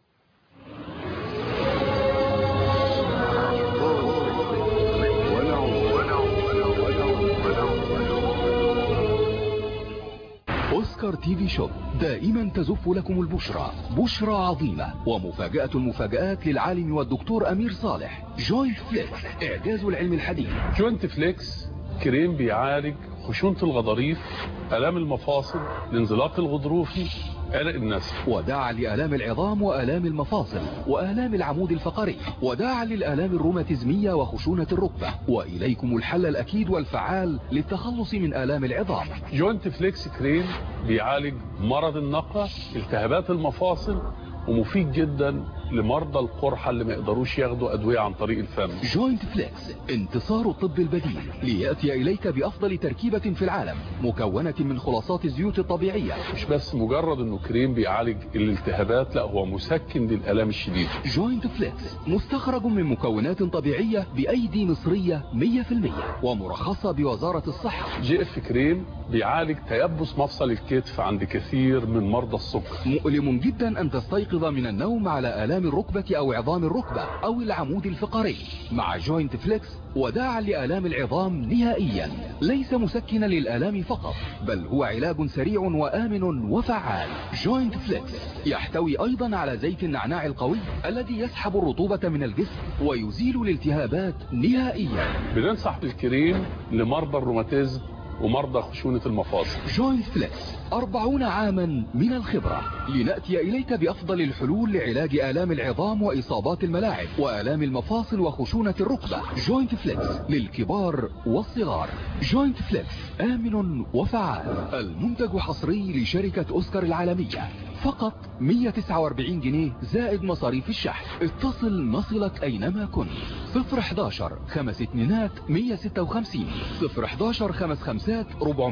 أوسكار تي في شوب دائما تزف لكم البشرى بشرى عظيمة ومفاجأة المفاجآت للعالم والدكتور أمير صالح جوينت فليكس إعجاز العلم الحديث جوينت فليكس كريم بيعالج خشونة الغضاريف آلام المفاصل الانزلاق الغضروفي عرق النسل وداعا لآلام العظام وآلام المفاصل وآلام العمود الفقري وداعا للآلام الروماتيزمية وخشونة الركبة وإليكم الحل الأكيد والفعال للتخلص من آلام العظام جوينت فليكس كريم بيعالج مرض النقع التهابات المفاصل ومفيد جدا لمرضى القرحة اللي ما يقدروش ياخدوا أدوية عن طريق الفم جوينت فليكس انتصار الطب البديل ليأتي إليك بأفضل تركيبة في العالم مكونة من خلاصات الزيوت الطبيعية مش بس مجرد انه كريم بيعالج الالتهابات لا هو مسكن للآلام الشديدة جوينت فليكس مستخرج من مكونات طبيعية بأيدي مصرية 100% ومرخصة بوزارة الصحة جي اف كريم بيعالج تيبس مفصل الكتف عند كثير من مرضى السكر مؤلم جدا أن تستيقظ من النوم على آلام الركبة أو عظام الركبة أو العمود الفقري مع جوينت فليكس وداعا لآلام العظام نهائيا ليس مسكنا للآلام فقط بل هو علاج سريع وآمن وفعال جوينت فليكس يحتوي أيضا على زيت النعناع القوي الذي يسحب الرطوبة من الجسم ويزيل الالتهابات نهائيا بننصح بالكريم لمرضى الروماتيزم ومرضى خشونة المفاصل جوينت فليكس أربعون عاما من الخبرة لنأتي إليك بأفضل الحلول لعلاج آلام العظام وإصابات الملاعب وآلام المفاصل وخشونة الركبة جوينت فليكس للكبار والصغار جوينت فليكس آمن وفعال المنتج حصري لشركة أوسكار العالمية فقط 149 جنيه زائد مصاريف الشحن اتصل نصلك أينما كنت 011 خمس اتنينات 156 011 خمس خمسات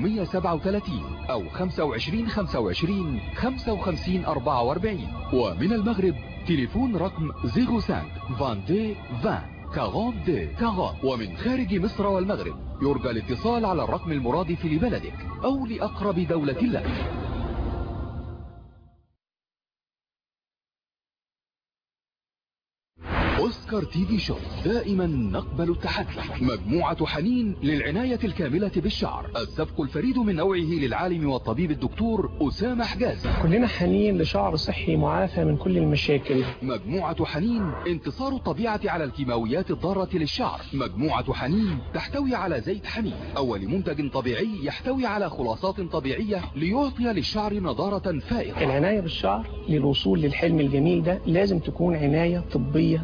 437 أو 25 25 55 44 ومن المغرب تليفون رقم 05 22 20 42 40 ومن خارج مصر والمغرب يرجى الاتصال على الرقم المرادف لبلدك أو لأقرب دولة لك أوسكار تي في شو دائما نقبل التحدي مجموعة حنين للعناية الكاملة بالشعر السبق الفريد من نوعه للعالم والطبيب الدكتور أسامة حجازي كلنا حنين لشعر صحي معافى من كل المشاكل مجموعة حنين انتصار الطبيعة على الكيماويات الضارة للشعر مجموعة حنين تحتوي على زيت حنين أول منتج طبيعي يحتوي على خلاصات طبيعية ليعطي للشعر نضارة فائقة العناية بالشعر للوصول للحلم الجميل ده لازم تكون عناية طبية متكاملة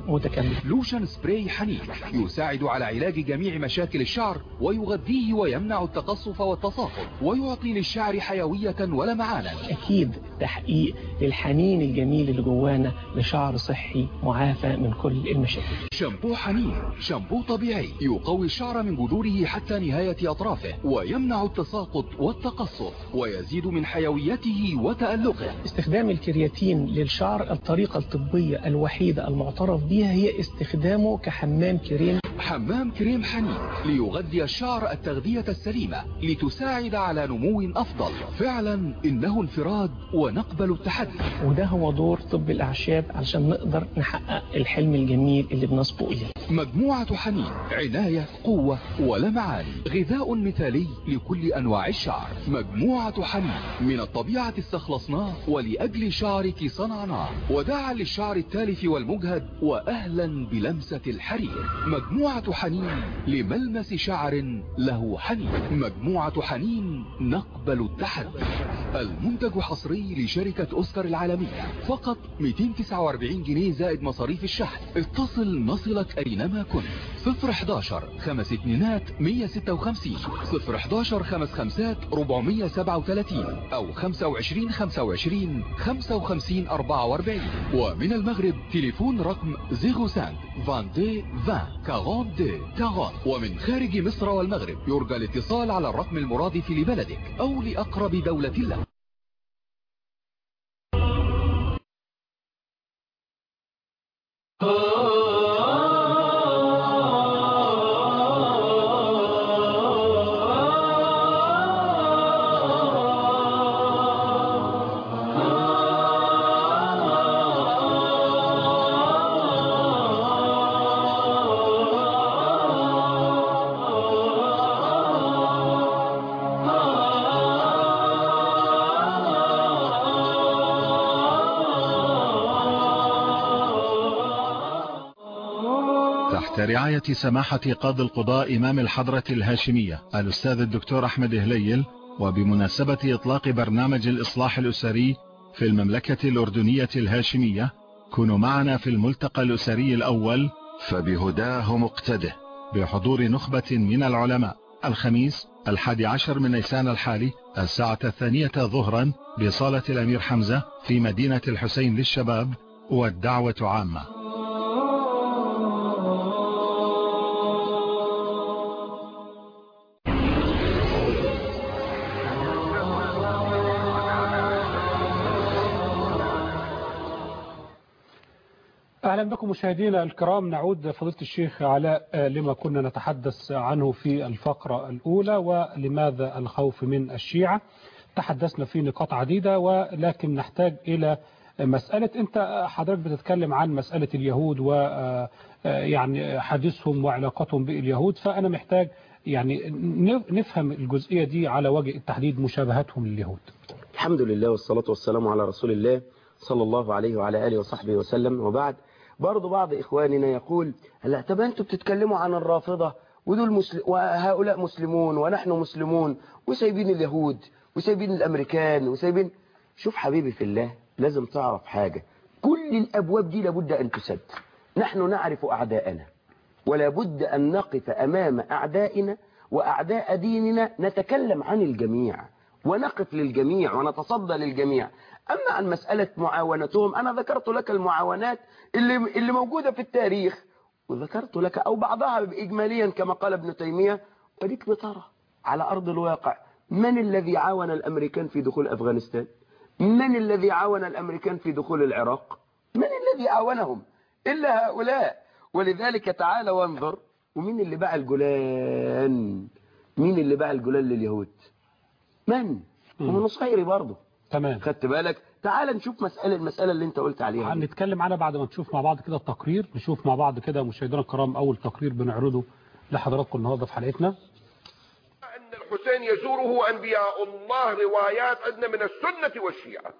لوشن سبراي حنين يساعد على علاج جميع مشاكل الشعر ويغذيه ويمنع التقصف والتساقط ويعطي للشعر حيوية ولمعانا أكيد تحقيق للحنين الجميل اللي جوانا لشعر صحي معافى من كل المشاكل شامبو حنين شامبو طبيعي يقوي الشعر من جذوره حتى نهاية أطرافه ويمنع التساقط والتقصف ويزيد من حيويته وتألقه استخدام الكرياتين للشعر الطريقة الطبية الوحيدة المعترف بها هي استخدامه كحمام كريم حمام كريم حنين ليغذي الشعر التغذية السليمة لتساعد على نمو أفضل فعلا إنه انفراد ونقبل التحدي وده هو دور طب الأعشاب علشان نقدر نحقق الحلم الجميل اللي بنصبو إليه مجموعة حنين عناية قوة ولمعان غذاء مثالي لكل أنواع الشعر مجموعة حنين من الطبيعة استخلصناه ولأجل شعرك صنعناه وداعا للشعر التالف والمجهد وأهلا بلمسة الحرير مجموعة حنين لملمس شعر له حنين مجموعة حنين نقبل التحدي المنتج حصري لشركة أوسكار العالمية فقط 249 جنيه زائد مصاريف الشحن اتصل نصلك أينما كنت 011 خمس اتنينات 156 011 خمس خمسات 437 أو 25 25 55 44 ومن المغرب تليفون رقم 05 22 20 42 40 ومن خارج مصر والمغرب يرجى الاتصال على الرقم المرادف لبلدك أو لأقرب دولة لك تحت رعاية سماحة قاضي القضاء إمام الحضرة الهاشمية الأستاذ الدكتور أحمد هليل وبمناسبة إطلاق برنامج الإصلاح الأسري في المملكة الأردنية الهاشمية كونوا معنا في الملتقى الأسري الأول فبهداه مقتده بحضور نخبة من العلماء الخميس الحادي عشر من نيسان الحالي الساعة الثانية ظهرا بصالة الأمير حمزة في مدينة الحسين للشباب والدعوة عامة أهلا بكم مشاهدينا الكرام نعود فضيلة الشيخ علاء لما كنا نتحدث عنه في الفقرة الأولى ولماذا الخوف من الشيعة تحدثنا في نقاط عديدة ولكن نحتاج إلى مسألة أنت حضرتك بتتكلم عن مسألة اليهود و يعني حديثهم وعلاقتهم باليهود فأنا محتاج يعني نفهم الجزئية دي على وجه التحديد مشابهتهم لليهود الحمد لله والصلاة والسلام على رسول الله صلى الله عليه وعلى آله وصحبه وسلم وبعد برضو بعض إخواننا يقول هلا طب أنتوا بتتكلموا عن الرافضة ودول مسل... وهؤلاء مسلمون ونحن مسلمون وسايبين اليهود وسايبين الأمريكان وسايبين شوف حبيبي في الله لازم تعرف حاجة كل الأبواب دي لابد أن تسد نحن نعرف أعداءنا ولا بد أن نقف أمام أعدائنا وأعداء ديننا نتكلم عن الجميع ونقف للجميع ونتصدى للجميع أما عن مسألة معاونتهم أنا ذكرت لك المعاونات اللي, اللي موجودة في التاريخ وذكرت لك أو بعضها إجماليا كما قال ابن تيمية وديك بترى على أرض الواقع من الذي عاون الأمريكان في دخول أفغانستان من الذي عاون الأمريكان في دخول العراق من الذي عاونهم إلا هؤلاء ولذلك تعال وانظر ومين اللي باع الجولان مين اللي باع الجولان لليهود من هو نصيري برضه تمام خدت بالك تعال نشوف مسألة المسألة اللي انت قلت عليها دي. هنتكلم عنها بعد ما نشوف مع بعض كده التقرير نشوف مع بعض كده مشاهدينا الكرام أول تقرير بنعرضه لحضراتكم النهارده في حلقتنا أن الحسين يزوره أنبياء الله روايات عندنا من السنة والشيعة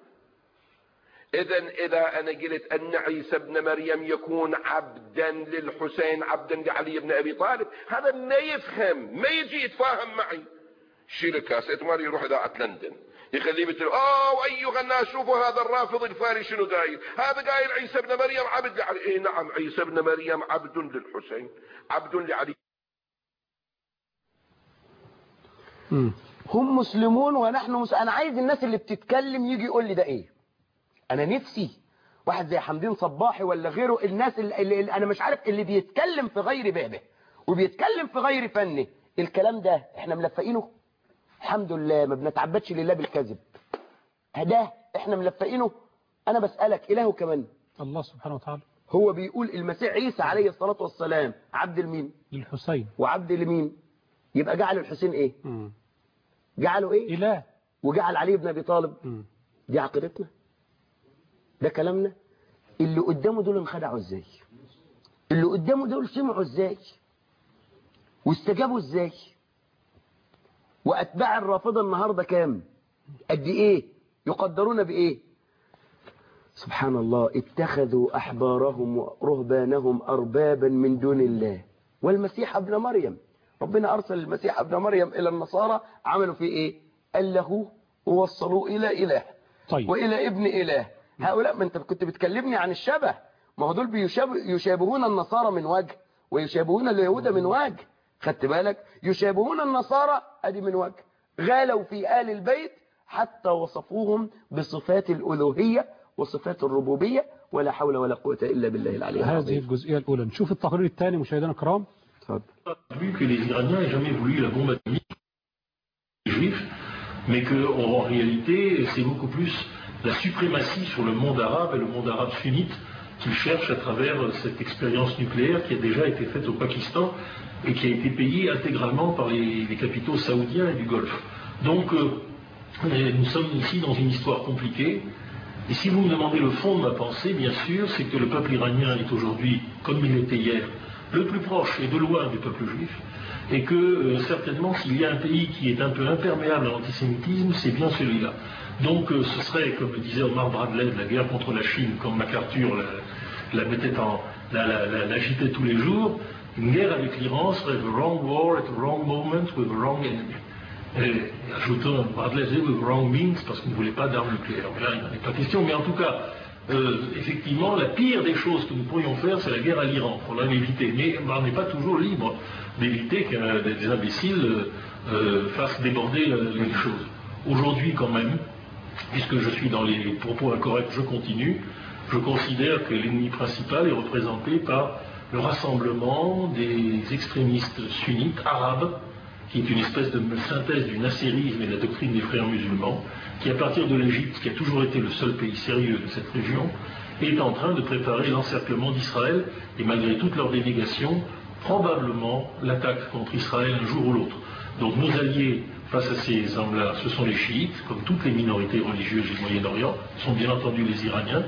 إذا إذا أنا قلت أن عيسى ابن مريم يكون عبدا للحسين عبدا لعلي بن أبي طالب هذا ما يفهم ما يجي يتفاهم معي شيل الكاسيت مالي يروح إذاعة لندن يخليه مثل اه وايها الناس شوفوا هذا الرافض الفاري شنو داير هذا قايل عيسى ابن مريم عبد لعلي إيه نعم عيسى ابن مريم عبد للحسين عبد لعلي مم. هم مسلمون ونحن مس... انا عايز الناس اللي بتتكلم يجي يقول لي ده ايه انا نفسي واحد زي حمدين صباحي ولا غيره الناس اللي, اللي, اللي انا مش عارف اللي بيتكلم في غير بابه وبيتكلم في غير فنه الكلام ده احنا ملفقينه الحمد لله ما بنتعبدش لله بالكذب ده احنا ملفقينه انا بسألك اله كمان الله سبحانه وتعالى هو بيقول المسيح عيسى عليه الصلاة والسلام عبد المين للحسين وعبد لمين يبقى جعل الحسين ايه مم. جعله ايه إله وجعل علي بن ابي طالب مم. دي عقيدتنا ده كلامنا اللي قدامه دول انخدعوا ازاي اللي قدامه دول سمعوا ازاي واستجابوا ازاي واتباع الرافضه النهارده كام قد ايه يقدرون بايه سبحان الله اتخذوا احبارهم ورهبانهم اربابا من دون الله والمسيح ابن مريم ربنا ارسل المسيح ابن مريم الى النصارى عملوا فيه ايه قال له ووصلوا الى اله طيب والى ابن اله هؤلاء ما انت كنت بتكلمني عن الشبه ما هو دول بيشابه يشابهون النصارى من وجه ويشابهون اليهود من وجه خدت بالك يشابهون النصارى ادي من وجه غالوا في آل البيت حتى وصفوهم بصفات الألوهية وصفات الربوبية ولا حول ولا قوة إلا بالله العلي هذه العظيم الجزئية الأولى نشوف التقرير الثاني مشاهدينا الكرام اتفضل vu que les Iraniens n'aient jamais voulu la bombe atomique des Juifs, mais qu'en réalité, c'est beaucoup plus la suprématie sur le monde arabe et le monde arabe sunnite qu'ils cherchent à travers cette expérience nucléaire qui a déjà été faite au Pakistan et qui a été payée intégralement par les, les capitaux saoudiens et du Golfe. Donc, euh, nous sommes ici dans une histoire compliquée. Et si vous me demandez le fond de ma pensée, bien sûr, c'est que le peuple iranien est aujourd'hui, comme il l'était hier, le plus proche et de loin du peuple juif, et que euh, certainement s'il y a un pays qui est un peu imperméable à l'antisémitisme, c'est bien celui-là. Donc euh, ce serait, comme le disait Omar Bradley, de la guerre contre la Chine, quand MacArthur la, la mettait en, la- la- la- l'agitait tous les jours, une guerre avec l'Iran serait the wrong war at the wrong moment with the wrong enemy. Et ajoutant Bradley disait with wrong means parce qu'il ne voulait pas d'armes nucléaires. Mais là, il n'en est pas question. Mais en tout cas, euh, effectivement, la pire des choses que nous pourrions faire, c'est la guerre à l'Iran. Il faudra l'éviter. Mais ben, on n'est pas toujours libre d'éviter que euh, des imbéciles euh, euh, fassent déborder euh, les choses. Aujourd'hui, quand même, puisque je suis dans les propos incorrects, je continue. Je considère que l'ennemi principal est représenté par le rassemblement des extrémistes sunnites arabes, qui est une espèce de synthèse du nassérisme et de la doctrine des frères musulmans, qui à partir de l'Égypte, qui a toujours été le seul pays sérieux de cette région, est en train de préparer l'encerclement d'Israël et malgré toutes leurs dénégations, probablement l'attaque contre Israël un jour ou l'autre. Donc nos alliés face à ces hommes-là, ce sont les chiites, comme toutes les minorités religieuses du Moyen-Orient, sont bien entendu les Iraniens,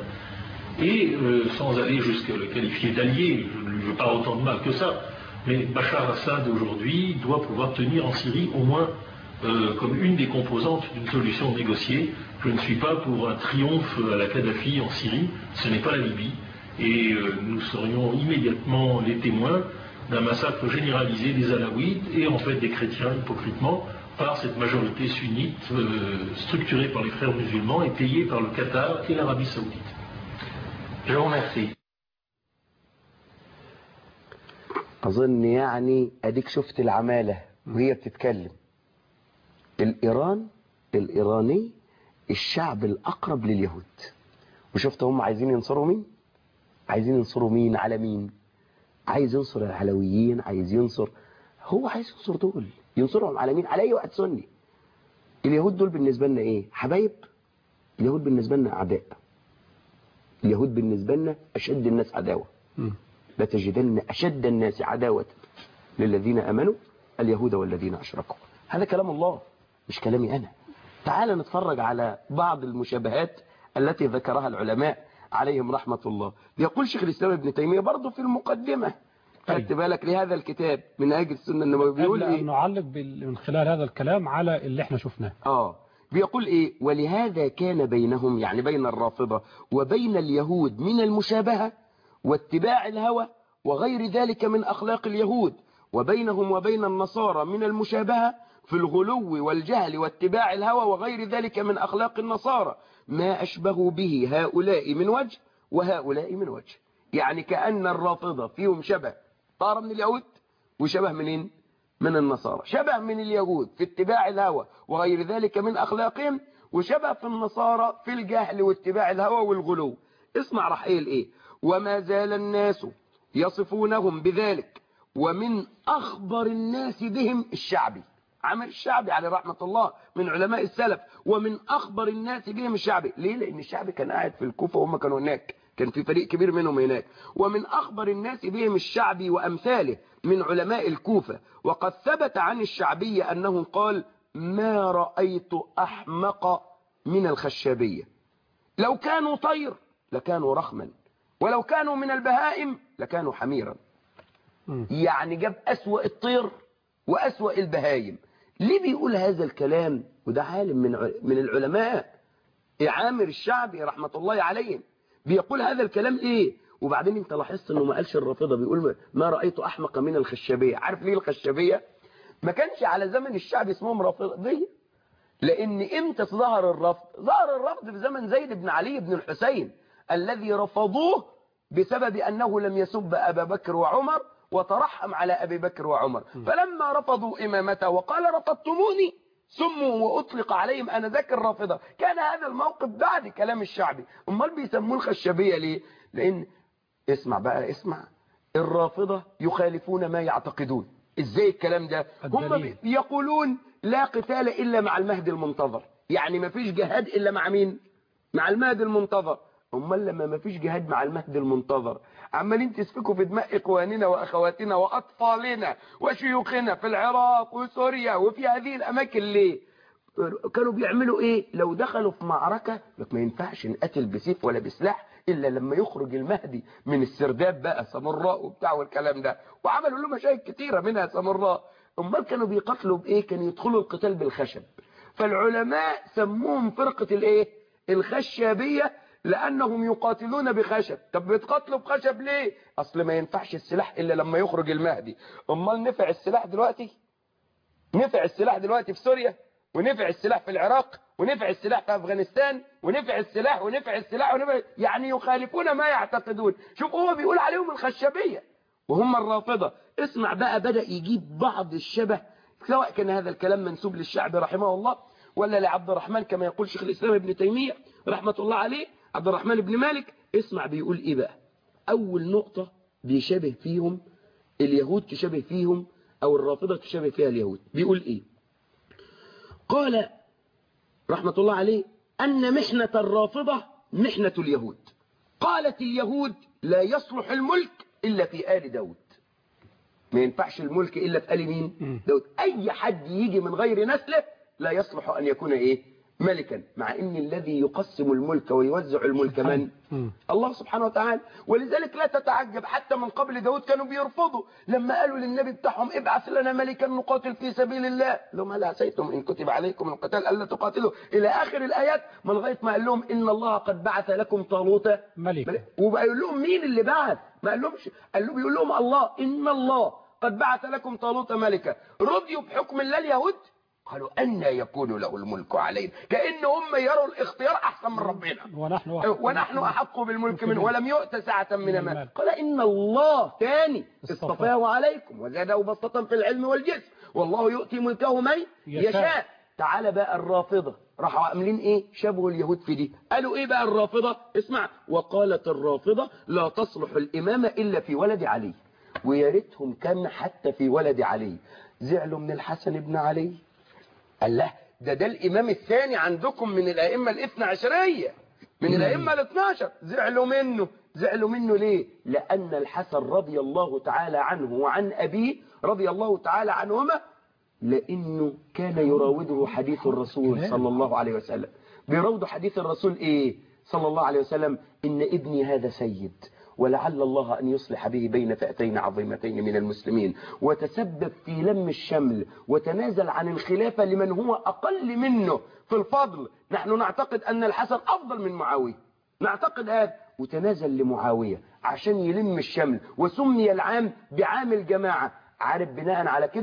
et euh, sans aller jusqu'à le qualifier d'allié, je ne lui veux pas autant de mal que ça, mais Bachar Assad aujourd'hui doit pouvoir tenir en Syrie au moins euh, comme une des composantes d'une solution négociée. Je ne suis pas pour un triomphe à la Kadhafi en Syrie, ce n'est pas la Libye, et euh, nous serions immédiatement les témoins d'un massacre généralisé des Alaouites et en fait des chrétiens hypocritement par cette majorité sunnite euh, structurée par les frères musulmans et payée par le Qatar et l'Arabie saoudite. Je vous remercie. أظن يعني أديك شفت العمالة وهي بتتكلم الإيران الإيراني الشعب الأقرب لليهود وشفت هم عايزين ينصروا مين عايزين ينصروا مين على مين عايز ينصر العلويين عايز ينصر هو عايز ينصر دول ينصرهم على مين على أي واحد سني اليهود دول بالنسبة لنا إيه حبايب اليهود بالنسبة لنا أعداء اليهود بالنسبة لنا أشد الناس عداوة مم. لتجدن أشد الناس عداوة للذين أمنوا اليهود والذين أشركوا هذا كلام الله مش كلامي أنا تعال نتفرج على بعض المشابهات التي ذكرها العلماء عليهم رحمة الله بيقول شيخ الإسلام ابن تيمية برضه في المقدمة خدت بالك لهذا الكتاب من أجل السنة النبوية بيقول قبل أن إيه نعلق بال- من خلال هذا الكلام على اللي احنا شفناه آه بيقول إيه ولهذا كان بينهم يعني بين الرافضة وبين اليهود من المشابهة واتباع الهوى وغير ذلك من أخلاق اليهود وبينهم وبين النصارى من المشابهة في الغلو والجهل واتباع الهوى وغير ذلك من أخلاق النصارى ما أشبه به هؤلاء من وجه وهؤلاء من وجه يعني كأن الرافضة فيهم شبه طار من اليهود وشبه منين من النصارى شبه من اليهود في اتباع الهوى وغير ذلك من أخلاقهم وشبه في النصارى في الجهل واتباع الهوى والغلو اسمع راح قايل ايه وما زال الناس يصفونهم بذلك ومن أخبر الناس بهم الشعبي عمل الشعبي عليه رحمة الله من علماء السلف ومن أخبر الناس بهم الشعبي ليه لأن الشعبي كان قاعد في الكوفة وهم كانوا هناك كان في فريق كبير منهم هناك ومن أخبر الناس بهم الشعبي وأمثاله من علماء الكوفة وقد ثبت عن الشعبي أنه قال ما رأيت أحمق من الخشابية لو كانوا طير لكانوا رخما ولو كانوا من البهائم لكانوا حميرا يعني جاب أسوأ الطير وأسوأ البهايم ليه بيقول هذا الكلام وده عالم من من العلماء عامر الشعبي رحمة الله عليه بيقول هذا الكلام ايه وبعدين انت لاحظت انه ما قالش الرافضه بيقول ما رايت احمق من الخشبيه عارف ليه الخشبيه ما كانش على زمن الشعب اسمهم رافضيه لان امتى ظهر الرفض ظهر الرفض في زمن زيد بن علي بن الحسين الذي رفضوه بسبب انه لم يسب ابا بكر وعمر وترحم على ابي بكر وعمر فلما رفضوا امامته وقال رفضتموني سموا واطلق عليهم انذاك الرافضه كان هذا الموقف بعد كلام الشعبي امال بيسموه الخشبيه ليه لان اسمع بقى اسمع الرافضه يخالفون ما يعتقدون ازاي الكلام ده هم الدليل. يقولون لا قتال الا مع المهدي المنتظر يعني ما فيش جهاد الا مع مين مع المهدي المنتظر امال لما ما فيش جهاد مع المهدي المنتظر عمالين تسفكوا في دماء اخواننا واخواتنا واطفالنا وشيوخنا في العراق وسوريا وفي هذه الاماكن ليه كانوا بيعملوا ايه لو دخلوا في معركة لك ما ينفعش نقتل بسيف ولا بسلاح الا لما يخرج المهدي من السرداب بقى سامراء وبتاع والكلام ده وعملوا له مشاكل كتيرة منها سامراء امال كانوا بيقاتلوا بايه كانوا يدخلوا القتال بالخشب فالعلماء سموهم فرقة الايه الخشابية لانهم يقاتلون بخشب طب بيتقاتلوا بخشب ليه اصل ما ينفعش السلاح الا لما يخرج المهدي امال نفع السلاح دلوقتي نفع السلاح دلوقتي في سوريا ونفع السلاح في العراق ونفع السلاح في افغانستان ونفع السلاح ونفع السلاح ونفع يعني يخالفون ما يعتقدون شوف هو بيقول عليهم الخشبية وهم الرافضة اسمع بقى بدأ يجيب بعض الشبه سواء كان هذا الكلام منسوب للشعب رحمه الله ولا لعبد الرحمن كما يقول شيخ الإسلام ابن تيمية رحمة الله عليه عبد الرحمن بن مالك اسمع بيقول ايه بقى اول نقطة بيشبه فيهم اليهود تشبه فيهم او الرافضة تشبه فيها اليهود بيقول ايه قال رحمة الله عليه أن محنة الرافضة محنة اليهود قالت اليهود لا يصلح الملك إلا في آل داود ما ينفعش الملك إلا في آل مين داود أي حد يجي من غير نسله لا يصلح أن يكون إيه ملكا مع ان الذي يقسم الملك ويوزع الملك من الله سبحانه وتعالى ولذلك لا تتعجب حتى من قبل داود كانوا بيرفضوا لما قالوا للنبي بتاعهم ابعث لنا ملكا نقاتل في سبيل الله لهم هل عسيتم ان كتب عليكم القتال الا تقاتلوا الى اخر الايات ما لغايه ما قال لهم ان الله قد بعث لكم طالوت ملك وبقى يقول لهم مين اللي بعث ما قال لهمش قال لهم بيقول لهم الله ان الله قد بعث لكم طالوت ملكا رضيوا بحكم الله اليهود قالوا أن يكون له الملك علينا كأن هم يروا الاختيار أحسن من ربنا ونحن ونحن أحق بالملك منه ولم يؤت ساعة من من المال المال. قال إن الله تاني اصطفاه. اصطفاه عليكم وزاده بسطة في العلم والجسم والله يؤتي ملكه من يشاء. يشاء تعال بقى الرافضة راحوا عاملين ايه شبهوا اليهود في دي قالوا ايه بقى الرافضة اسمع وقالت الرافضة لا تصلح الإمامة إلا في ولد علي ويا ريتهم كان حتى في ولد علي زعلوا من الحسن بن علي قال له ده ده الإمام الثاني عندكم من الأئمة الاثنى عشرية من الأئمة الاثنى عشر زعلوا منه زعلوا منه ليه لأن الحسن رضي الله تعالى عنه وعن أبيه رضي الله تعالى عنهما لأنه كان يراوده حديث الرسول صلى الله عليه وسلم بيراود حديث الرسول إيه صلى الله عليه وسلم إن ابني هذا سيد ولعل الله أن يصلح به بين فئتين عظيمتين من المسلمين وتسبب في لم الشمل وتنازل عن الخلافة لمن هو أقل منه في الفضل نحن نعتقد أن الحسن أفضل من معاوية نعتقد هذا وتنازل لمعاوية عشان يلم الشمل وسمي العام بعام الجماعة عارف بناء على كده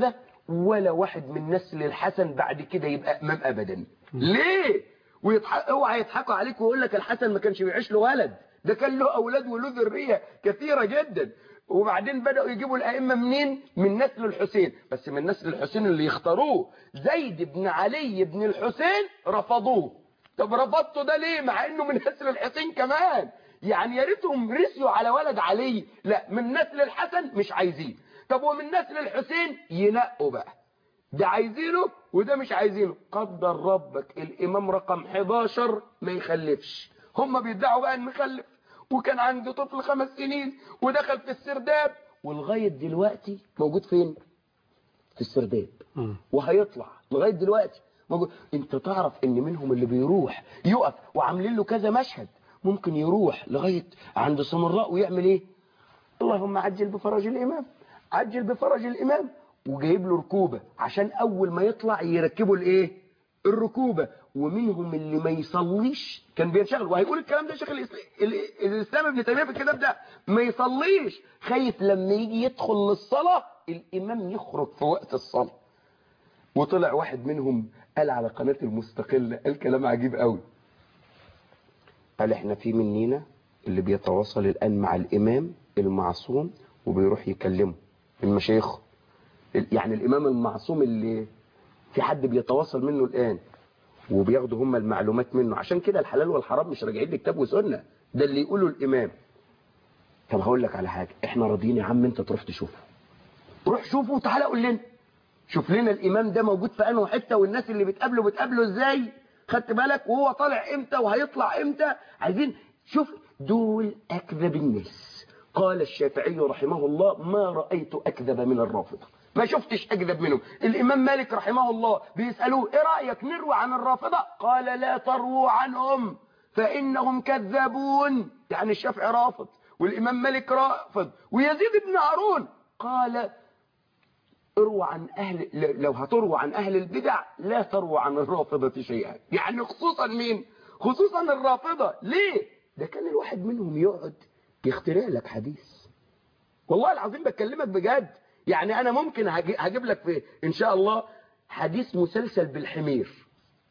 ولا واحد من نسل الحسن بعد كده يبقى امام ابدا ليه ويضحك اوعى يضحكوا عليك ويقول لك الحسن ما كانش بيعيش له ولد ده كان له اولاد وله ذريه كثيره جدا وبعدين بدأوا يجيبوا الأئمة منين من نسل الحسين بس من نسل الحسين اللي يختاروه زيد بن علي بن الحسين رفضوه طب رفضته ده ليه مع انه من نسل الحسين كمان يعني يا ريتهم رسيوا على ولد علي لا من نسل الحسن مش عايزين طب ومن نسل الحسين ينقوا بقى ده عايزينه وده مش عايزينه قدر ربك الامام رقم 11 ما يخلفش هم بيدعوا بقى انه خلف وكان عنده طفل خمس سنين ودخل في السرداب ولغاية دلوقتي موجود فين في السرداب وهيطلع لغاية دلوقتي موجود انت تعرف ان منهم اللي بيروح يقف وعاملين له كذا مشهد ممكن يروح لغاية عند سمراء ويعمل ايه اللهم عجل بفرج الامام عجل بفرج الامام وجايب له ركوبة عشان اول ما يطلع يركبوا الايه الركوبة ومنهم اللي ما يصليش كان بينشغل وهيقول الكلام ده شيخ الإسلام, الإسلام ابن تيمية في الكتاب ده ما يصليش خايف لما يجي يدخل للصلاة الإمام يخرج في وقت الصلاة وطلع واحد منهم قال على قناة المستقلة قال كلام عجيب قوي قال احنا في مننا اللي بيتواصل الآن مع الإمام المعصوم وبيروح يكلمه من مشايخه يعني الإمام المعصوم اللي في حد بيتواصل منه الآن وبياخدوا هم المعلومات منه عشان كده الحلال والحرام مش راجعين لكتاب وسنة ده اللي يقوله الإمام طب هقول لك على حاجة احنا راضيين يا عم انت تروح تشوفه روح شوفه وتعالى قول لنا شوف لنا الإمام ده موجود في انه حتة والناس اللي بتقابله بتقابله ازاي خدت بالك وهو طالع امتى وهيطلع امتى عايزين شوف دول أكذب الناس قال الشافعي رحمه الله ما رأيت أكذب من الرافضة ما شفتش أكذب منهم الإمام مالك رحمه الله بيسألوه إيه رأيك نروي عن الرافضة قال لا ترووا عنهم فإنهم كذابون يعني الشافعي رافض والإمام مالك رافض ويزيد بن هارون قال اروى عن أهل لو هتروى عن أهل البدع لا تروى عن الرافضة شيئا يعني خصوصا مين خصوصا الرافضة ليه ده كان الواحد منهم يقعد يخترع لك حديث والله العظيم بكلمك بجد يعني انا ممكن هجيب لك في ان شاء الله حديث مسلسل بالحمير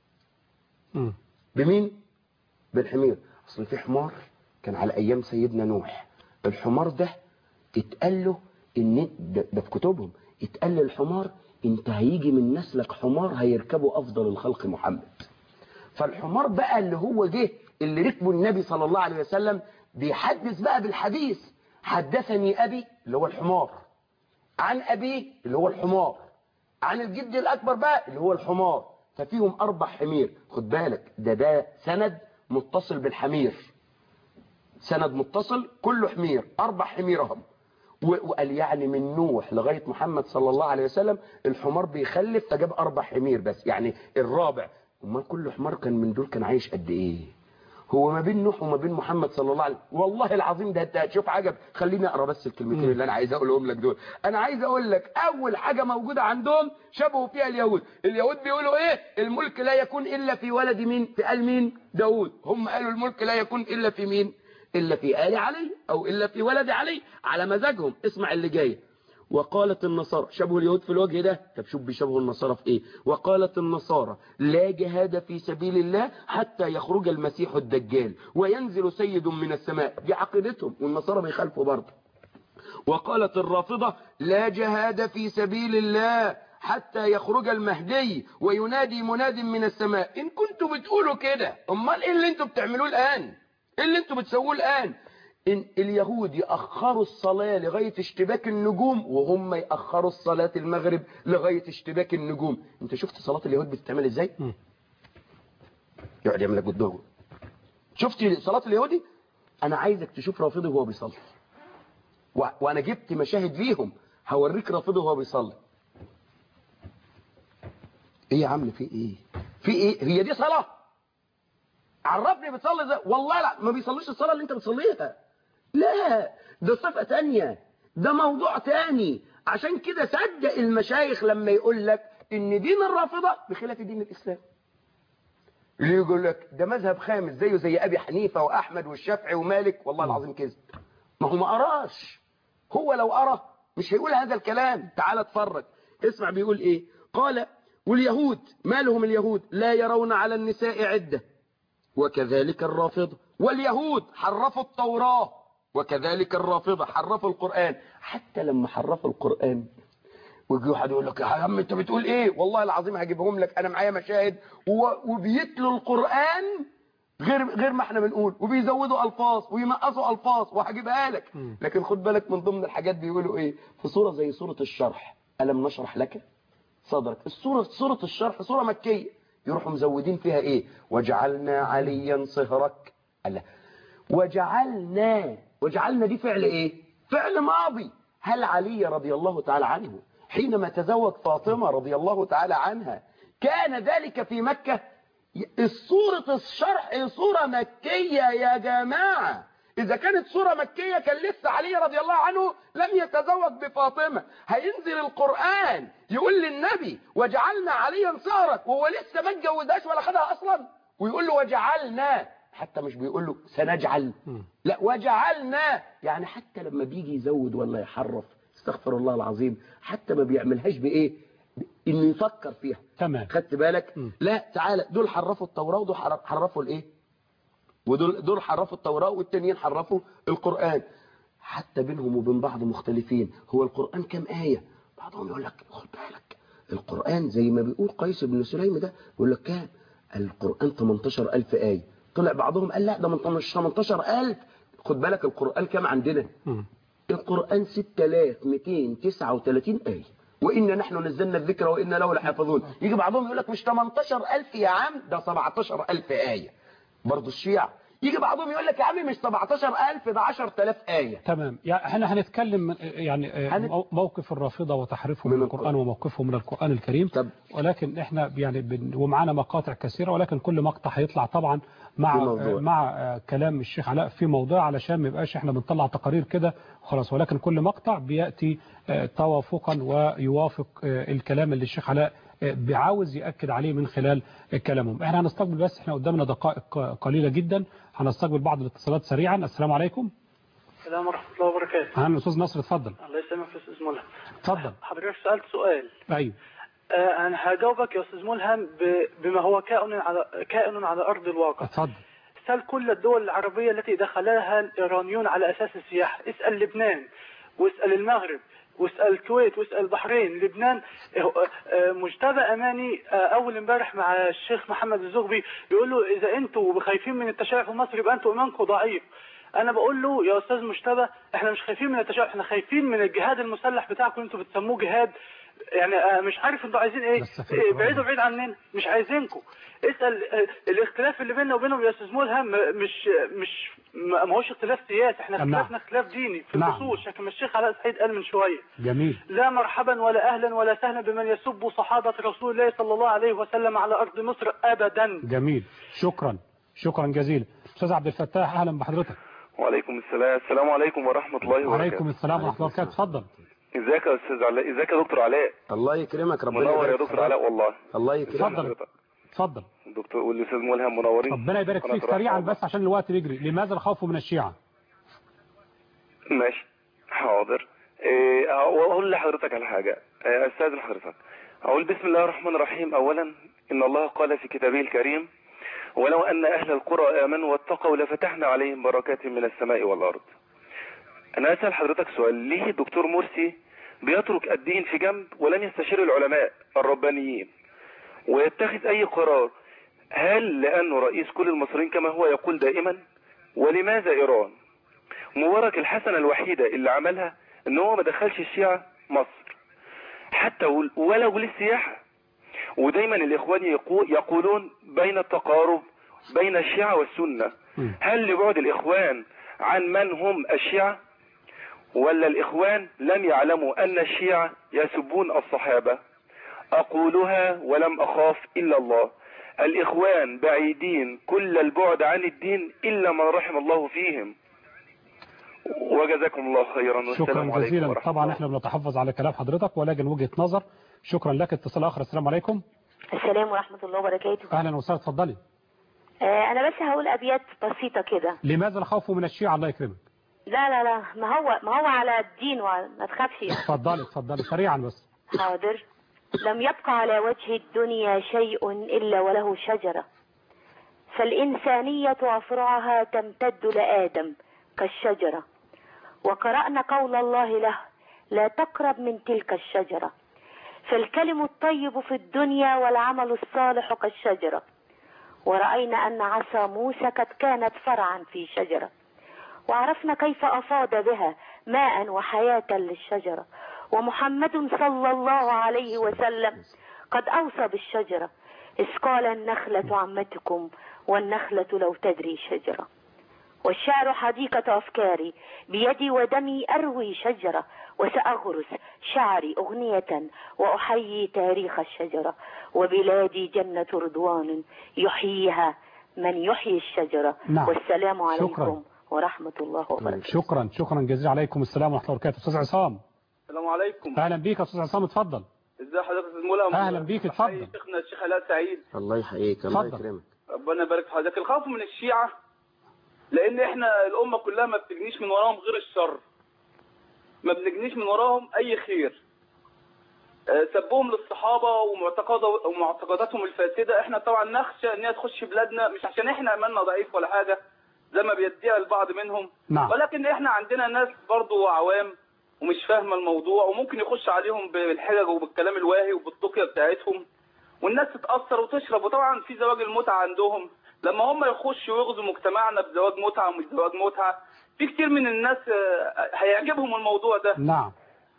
بمين بالحمير اصل في حمار كان على ايام سيدنا نوح الحمار ده اتقال له ان ده, ده في كتبهم اتقال للحمار انت هيجي من نسلك حمار هيركبه افضل الخلق محمد فالحمار بقى اللي هو جه اللي ركبه النبي صلى الله عليه وسلم بيحدث بقى بالحديث حدثني ابي اللي هو الحمار عن أبيه اللي هو الحمار عن الجد الأكبر بقى اللي هو الحمار ففيهم أربع حمير خد بالك ده ده سند متصل بالحمير سند متصل كله حمير أربع حميرهم وقال يعني من نوح لغاية محمد صلى الله عليه وسلم الحمار بيخلف فجاب أربع حمير بس يعني الرابع وما كل حمار كان من دول كان عايش قد إيه هو ما بين نوح وما بين محمد صلى الله عليه وسلم والله العظيم ده انت هتشوف عجب خليني اقرا بس الكلمتين اللي انا عايز اقولهم لك دول انا عايز اقول لك اول حاجه موجوده عندهم شبهوا فيها اليهود اليهود بيقولوا ايه الملك لا يكون الا في ولد مين في قال مين داوود هم قالوا الملك لا يكون الا في مين الا في ال علي او الا في ولد علي على مزاجهم اسمع اللي جاي وقالت النصارى شبهوا اليهود في الوجه ده طب شوف بيشبهوا النصارى في ايه وقالت النصارى لا جهاد في سبيل الله حتى يخرج المسيح الدجال وينزل سيد من السماء دي عقيدتهم والنصارى بيخالفوا برضه وقالت الرافضة لا جهاد في سبيل الله حتى يخرج المهدي وينادي مناد من السماء إن كنتوا بتقولوا كده أمال إيه اللي انتوا بتعملوه الآن إيه اللي انتوا بتسووه الآن إن اليهود يأخروا الصلاة لغاية اشتباك النجوم وهم يأخروا الصلاة المغرب لغاية اشتباك النجوم انت شفت صلاة اليهود بتتعمل ازاي يقعد يعمل لك قدامه شفت صلاة اليهودي انا عايزك تشوف رافضي وهو بيصلي و... وانا جبت مشاهد ليهم هوريك رافضي وهو بيصلي ايه يا عم في ايه في ايه هي دي صلاة عرفني بتصلي ازاي والله لا ما بيصليش الصلاة اللي انت بتصليها لا ده صفة تانية ده موضوع تاني عشان كده صدق المشايخ لما يقول لك ان دين الرافضة بخلاف دين الاسلام اللي يقول لك ده مذهب خامس زيه زي ابي حنيفة واحمد والشافعي ومالك والله العظيم كذب ما هو ما قراش هو لو قرا مش هيقول هذا الكلام تعال اتفرج اسمع بيقول ايه قال واليهود ما لهم اليهود لا يرون على النساء عدة وكذلك الرافضة واليهود حرفوا التوراة وكذلك الرافضة حرفوا القرآن حتى لما حرفوا القرآن ويجي واحد يقول لك يا عم انت بتقول ايه والله العظيم هجيبهم لك انا معايا مشاهد و- وبيتلوا القرآن غير غير ما احنا بنقول وبيزودوا الفاظ وينقصوا الفاظ وهجيبها لك لكن خد بالك من ضمن الحاجات بيقولوا ايه في سوره زي سوره الشرح الم نشرح لك صدرك السوره سوره الشرح سوره مكيه يروحوا مزودين فيها ايه وجعلنا عليا صهرك الله وجعلنا وجعلنا دي فعل ايه فعل ماضي هل علي رضي الله تعالى عنه حينما تزوج فاطمة رضي الله تعالى عنها كان ذلك في مكة الصورة الشرح صورة مكية يا جماعة إذا كانت صورة مكية كان لسه علي رضي الله عنه لم يتزوج بفاطمة هينزل القرآن يقول للنبي وجعلنا عليا صهرك وهو لسه ما اتجوزهاش ولا خدها أصلا ويقول له وجعلنا حتى مش بيقول له سنجعل لا وجعلنا يعني حتى لما بيجي يزود ولا يحرف استغفر الله العظيم حتى ما بيعملهاش بايه انه يفكر فيها تمام خدت بالك لا تعالى دول حرفوا التوراة ودول حر- حرفوا الايه ودول دول حرفوا التوراة والتانيين حرفوا القرآن حتى بينهم وبين بعض مختلفين هو القرآن كم آية بعضهم يقول لك خد بالك القرآن زي ما بيقول قيس بن سليم ده يقول لك كام القرآن 18000 آية طلع بعضهم قال لا ده من 18000 خد بالك القرآن كم عندنا القرآن 6239 آية وإن نحن نزلنا الذكر وإن له لحافظون يجي بعضهم يقول لك مش 18000 يا عم ده 17000 آية برضه الشيعة يجي بعضهم يقول لك يا عم مش 17000 ده 10000 آية تمام يعني احنا هنتكلم يعني آه، هنت- مو- موقف الرافضة وتحريفهم من القرآن وموقفهم من القرآن الكريم طب ولكن احنا يعني بن ومعانا مقاطع كثيرة ولكن كل مقطع هيطلع طبعا مع في موضوع. آه، مع آه، كلام الشيخ علاء في موضوع علشان ما يبقاش احنا بنطلع تقارير كده خلاص ولكن كل مقطع بيأتي آه، توافقا ويوافق آه، الكلام اللي الشيخ علاء آه، بيعاوز يأكد عليه من خلال كلامهم احنا هنستقبل بس احنا قدامنا دقائق قليلة جدا هنستقبل بعض الاتصالات سريعا السلام عليكم السلام ورحمة الله وبركاته اهلا استاذ نصر اتفضل الله يسلمك يا أستاذ ملهم اتفضل حضرتك سألت سؤال ايوه آه أنا هجاوبك يا أستاذ ملهم ب- بما هو كائن على كائن على أرض الواقع اتفضل سأل كل الدول العربية التي دخلها الإيرانيون على أساس السياحة اسأل لبنان واسأل المغرب واسأل الكويت واسأل البحرين لبنان آه، آه، مجتبى أماني آه، أول امبارح مع الشيخ محمد الزغبي يقول له إذا أنتوا خايفين من التشيع في مصر يبقى أنتوا إيمانكم ضعيف أنا بقول له يا أستاذ مجتبى إحنا مش خايفين من التشيع إحنا خايفين من الجهاد المسلح بتاعكم أنتوا بتسموه جهاد يعني آه، مش عارف انتوا عايزين ايه بس في إيه، القرآن. بعيدوا بعيد عننا مش عايزينكم اسال آه، الاختلاف اللي بيننا وبينهم يا استاذ ملهم آه، مش مش ما ما هوش اختلاف سياسي احنا نعم. اختلافنا اختلاف ديني في نعم. الاصول شكل ما الشيخ علاء سعيد قال من شويه جميل لا مرحبا ولا اهلا ولا سهلا بمن يسب صحابه رسول الله صلى الله عليه وسلم على ارض مصر ابدا جميل شكرا شكرا جزيلا استاذ عبد الفتاح اهلا بحضرتك وعليكم السلام السلام عليكم ورحمة الله وبركاته وعليكم السلام ورحمه الله وبركاته اتفضل ازيك يا استاذ علاء ازيك يا دكتور علاء الله يكرمك ربنا منور يا يبارك دكتور فيك. علاء والله الله يكرمك اتفضل اتفضل دكتور والاستاذ ملهم منورين ربنا يبارك قناة فيك رحمة سريعا الله. بس عشان الوقت بيجري لماذا الخوف من الشيعة ماشي حاضر إيه، اقول لحضرتك على حاجة إيه، استاذن حضرتك اقول بسم الله الرحمن الرحيم اولا ان الله قال في كتابه الكريم ولو ان اهل القرى امنوا واتقوا لفتحنا عليهم بركات من السماء والارض انا اسال حضرتك سؤال ليه الدكتور مرسي بيترك الدين في جنب ولم يستشير العلماء الربانيين ويتخذ اي قرار هل لانه رئيس كل المصريين كما هو يقول دائما ولماذا ايران مبارك الحسنة الوحيدة اللي عملها ان هو ما دخلش الشيعة مصر حتى ول- ولو للسياحة ودايما الاخوان يقو- يقولون بين التقارب بين الشيعة والسنة هل لبعد الاخوان عن من هم الشيعة ولا الاخوان لم يعلموا ان الشيعة يسبون الصحابة اقولها ولم اخاف الا الله الاخوان بعيدين كل البعد عن الدين الا من رحم الله فيهم وجزاكم الله خيرا والسلام شكرا عليكم جزيلا ورحمة طبعا احنا بنتحفظ على كلام حضرتك ولكن وجهة نظر شكرا لك اتصال اخر السلام عليكم السلام ورحمة الله وبركاته اهلا وسهلا اتفضلي آه أنا بس هقول أبيات بسيطة كده لماذا الخوف من الشيعة الله يكرمك لا لا لا ما هو ما هو على الدين وعلى- ما تخافش يعني. اتفضلي اتفضلي سريعا بس حاضر لم يبق على وجه الدنيا شيء إلا وله شجرة فالإنسانية أفرعها تمتد لآدم كالشجرة وقرأنا قول الله له لا تقرب من تلك الشجرة فالكلم الطيب في الدنيا والعمل الصالح كالشجرة ورأينا أن عصا موسى قد كانت فرعا في شجرة وعرفنا كيف أفاض بها ماء وحياة للشجرة ومحمد صلى الله عليه وسلم قد أوصى بالشجرة إذ قال النخلة عمتكم والنخلة لو تدري شجرة والشعر حديقة أفكاري بيدي ودمي أروي شجرة وسأغرس شعري أغنية وأحيي تاريخ الشجرة وبلادي جنة رضوان يحييها من يحيي الشجرة نعم. والسلام عليكم شكرا. ورحمة الله وبركاته شكرا شكرا جزيلا عليكم السلام ورحمة الله وبركاته أستاذ عصام السلام عليكم أهلا بيك يا أستاذ عصام اتفضل ازي حضرتك يا استاذ ملهم أهلا بيك اتفضل شيخنا الشيخ علاء سعيد الله يحييك الله اتفضل. يكرمك ربنا يبارك في حضرتك الخوف من الشيعة لان احنا الامة كلها ما بتجنيش من وراهم غير الشر ما بنجنيش من وراهم اي خير آه، سبهم للصحابة ومعتقد- ومعتقداتهم الفاسدة احنا طبعا نخشى ان هي تخش بلادنا مش عشان احنا ايماننا ضعيف ولا حاجة زي ما بيدعي البعض منهم نعم. ولكن احنا عندنا ناس برضو عوام ومش فاهمة الموضوع وممكن يخش عليهم بالحجج وبالكلام الواهي وبالتقية بتاعتهم والناس تتأثر وتشرب وطبعا في زواج المتعة عندهم لما هم يخشوا ويغزوا مجتمعنا بزواج متعة ومش زواج متعة في كتير من الناس آه، هيعجبهم الموضوع ده نعم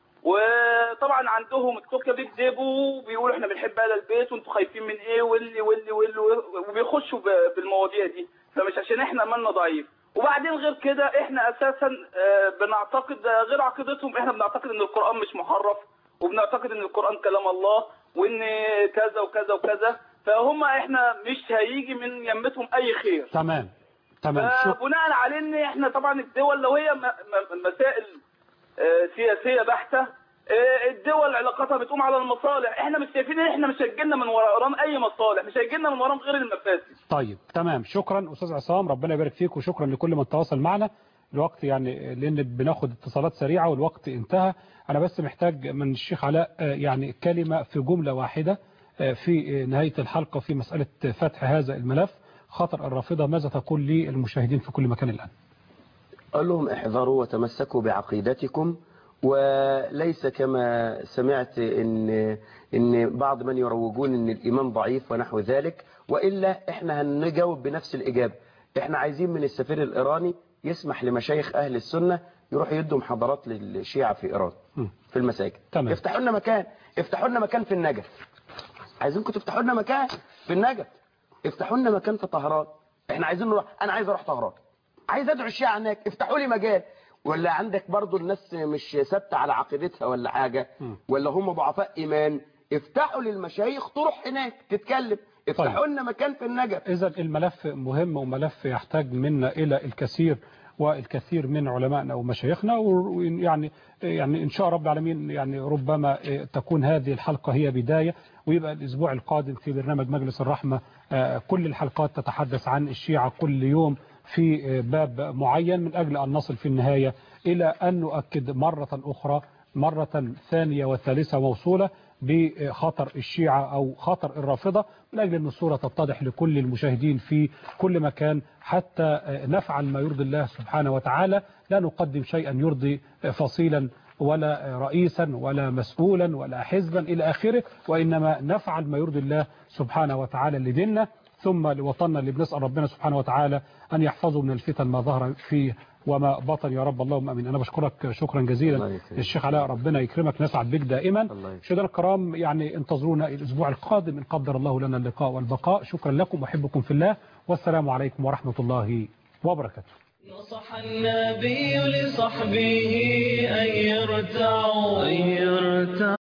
وطبعا عندهم التقية بيكذبوا بيقولوا احنا بنحب اهل البيت وانتوا خايفين من ايه واللي واللي واللي وبيخشوا ب- بالمواضيع دي فمش عشان احنا مالنا ضعيف وبعدين غير كده احنا اساسا آه، بنعتقد آه، غير عقيدتهم احنا بنعتقد ان القرآن مش محرف وبنعتقد ان القرآن كلام الله وان كذا وكذا وكذا فهم احنا مش هيجي من يمتهم اي خير تمام تمام شكرا فبناء على ان احنا طبعا الدول لو هي م- م- مسائل آه، سياسيه بحته آه، الدول علاقاتها بتقوم على المصالح احنا مش شايفين ان احنا مش هيجيلنا من وراهم اي مصالح مش هيجيلنا من وراهم غير المفاسد طيب تمام شكرا أستاذ عصام ربنا يبارك فيك وشكرا لكل من تواصل معنا الوقت يعني لأن بناخد اتصالات سريعة والوقت انتهى أنا بس محتاج من الشيخ علاء آه، يعني كلمة في جملة واحدة آه، في آه، نهاية الحلقة في مسألة فتح هذا الملف خطر الرافضة ماذا تقول للمشاهدين في كل مكان الآن قال لهم احذروا وتمسكوا بعقيدتكم وليس كما سمعت ان ان بعض من يروجون ان الايمان ضعيف ونحو ذلك والا احنا هنجاوب بنفس الاجابه احنا عايزين من السفير الايراني يسمح لمشايخ اهل السنه يروحوا يدوا محاضرات للشيعة في ايران في المساجد تمام. افتحوا لنا مكان افتحوا لنا مكان في النجف عايزينكم تفتحوا لنا مكان في النجف افتحوا لنا مكان في طهران احنا عايزين نروح انا عايز اروح طهران عايز ادعو الشيعة هناك افتحوا لي مجال ولا عندك برضو الناس مش ثابته على عقيدتها ولا حاجة ولا هم ضعفاء ايمان افتحوا للمشايخ تروح هناك تتكلم افتحوا لنا مكان في النجف إذا الملف مهم وملف يحتاج منا إلى الكثير والكثير من علمائنا ومشايخنا ويعني يعني إن شاء رب العالمين يعني ربما تكون هذه الحلقة هي بداية ويبقى الأسبوع القادم في برنامج مجلس الرحمة آه، كل الحلقات تتحدث عن الشيعة كل يوم في آه، باب معين من أجل أن نصل في النهاية إلى أن نؤكد مرة أخرى مرة ثانية وثالثة موصولة بخطر الشيعة أو خطر الرافضة من أجل أن الصورة تتضح لكل المشاهدين في كل مكان حتى نفعل ما يرضي الله سبحانه وتعالى لا نقدم شيئا يرضي فصيلا ولا رئيسا ولا مسؤولا ولا حزبا إلى آخره وإنما نفعل ما يرضي الله سبحانه وتعالى لديننا ثم لوطننا اللي بنسأل ربنا سبحانه وتعالى أن يحفظه من الفتن ما ظهر فيه وما بطن يا رب اللهم امين انا بشكرك شكرا جزيلا الشيخ علاء ربنا يكرمك نسعد بك دائما مشاهدينا الكرام يعني انتظرونا الاسبوع القادم ان قدر الله لنا اللقاء والبقاء شكرا لكم واحبكم في الله والسلام عليكم ورحمه الله وبركاته نصح النبي لصحبه أن يرتعوا أن يرتعوا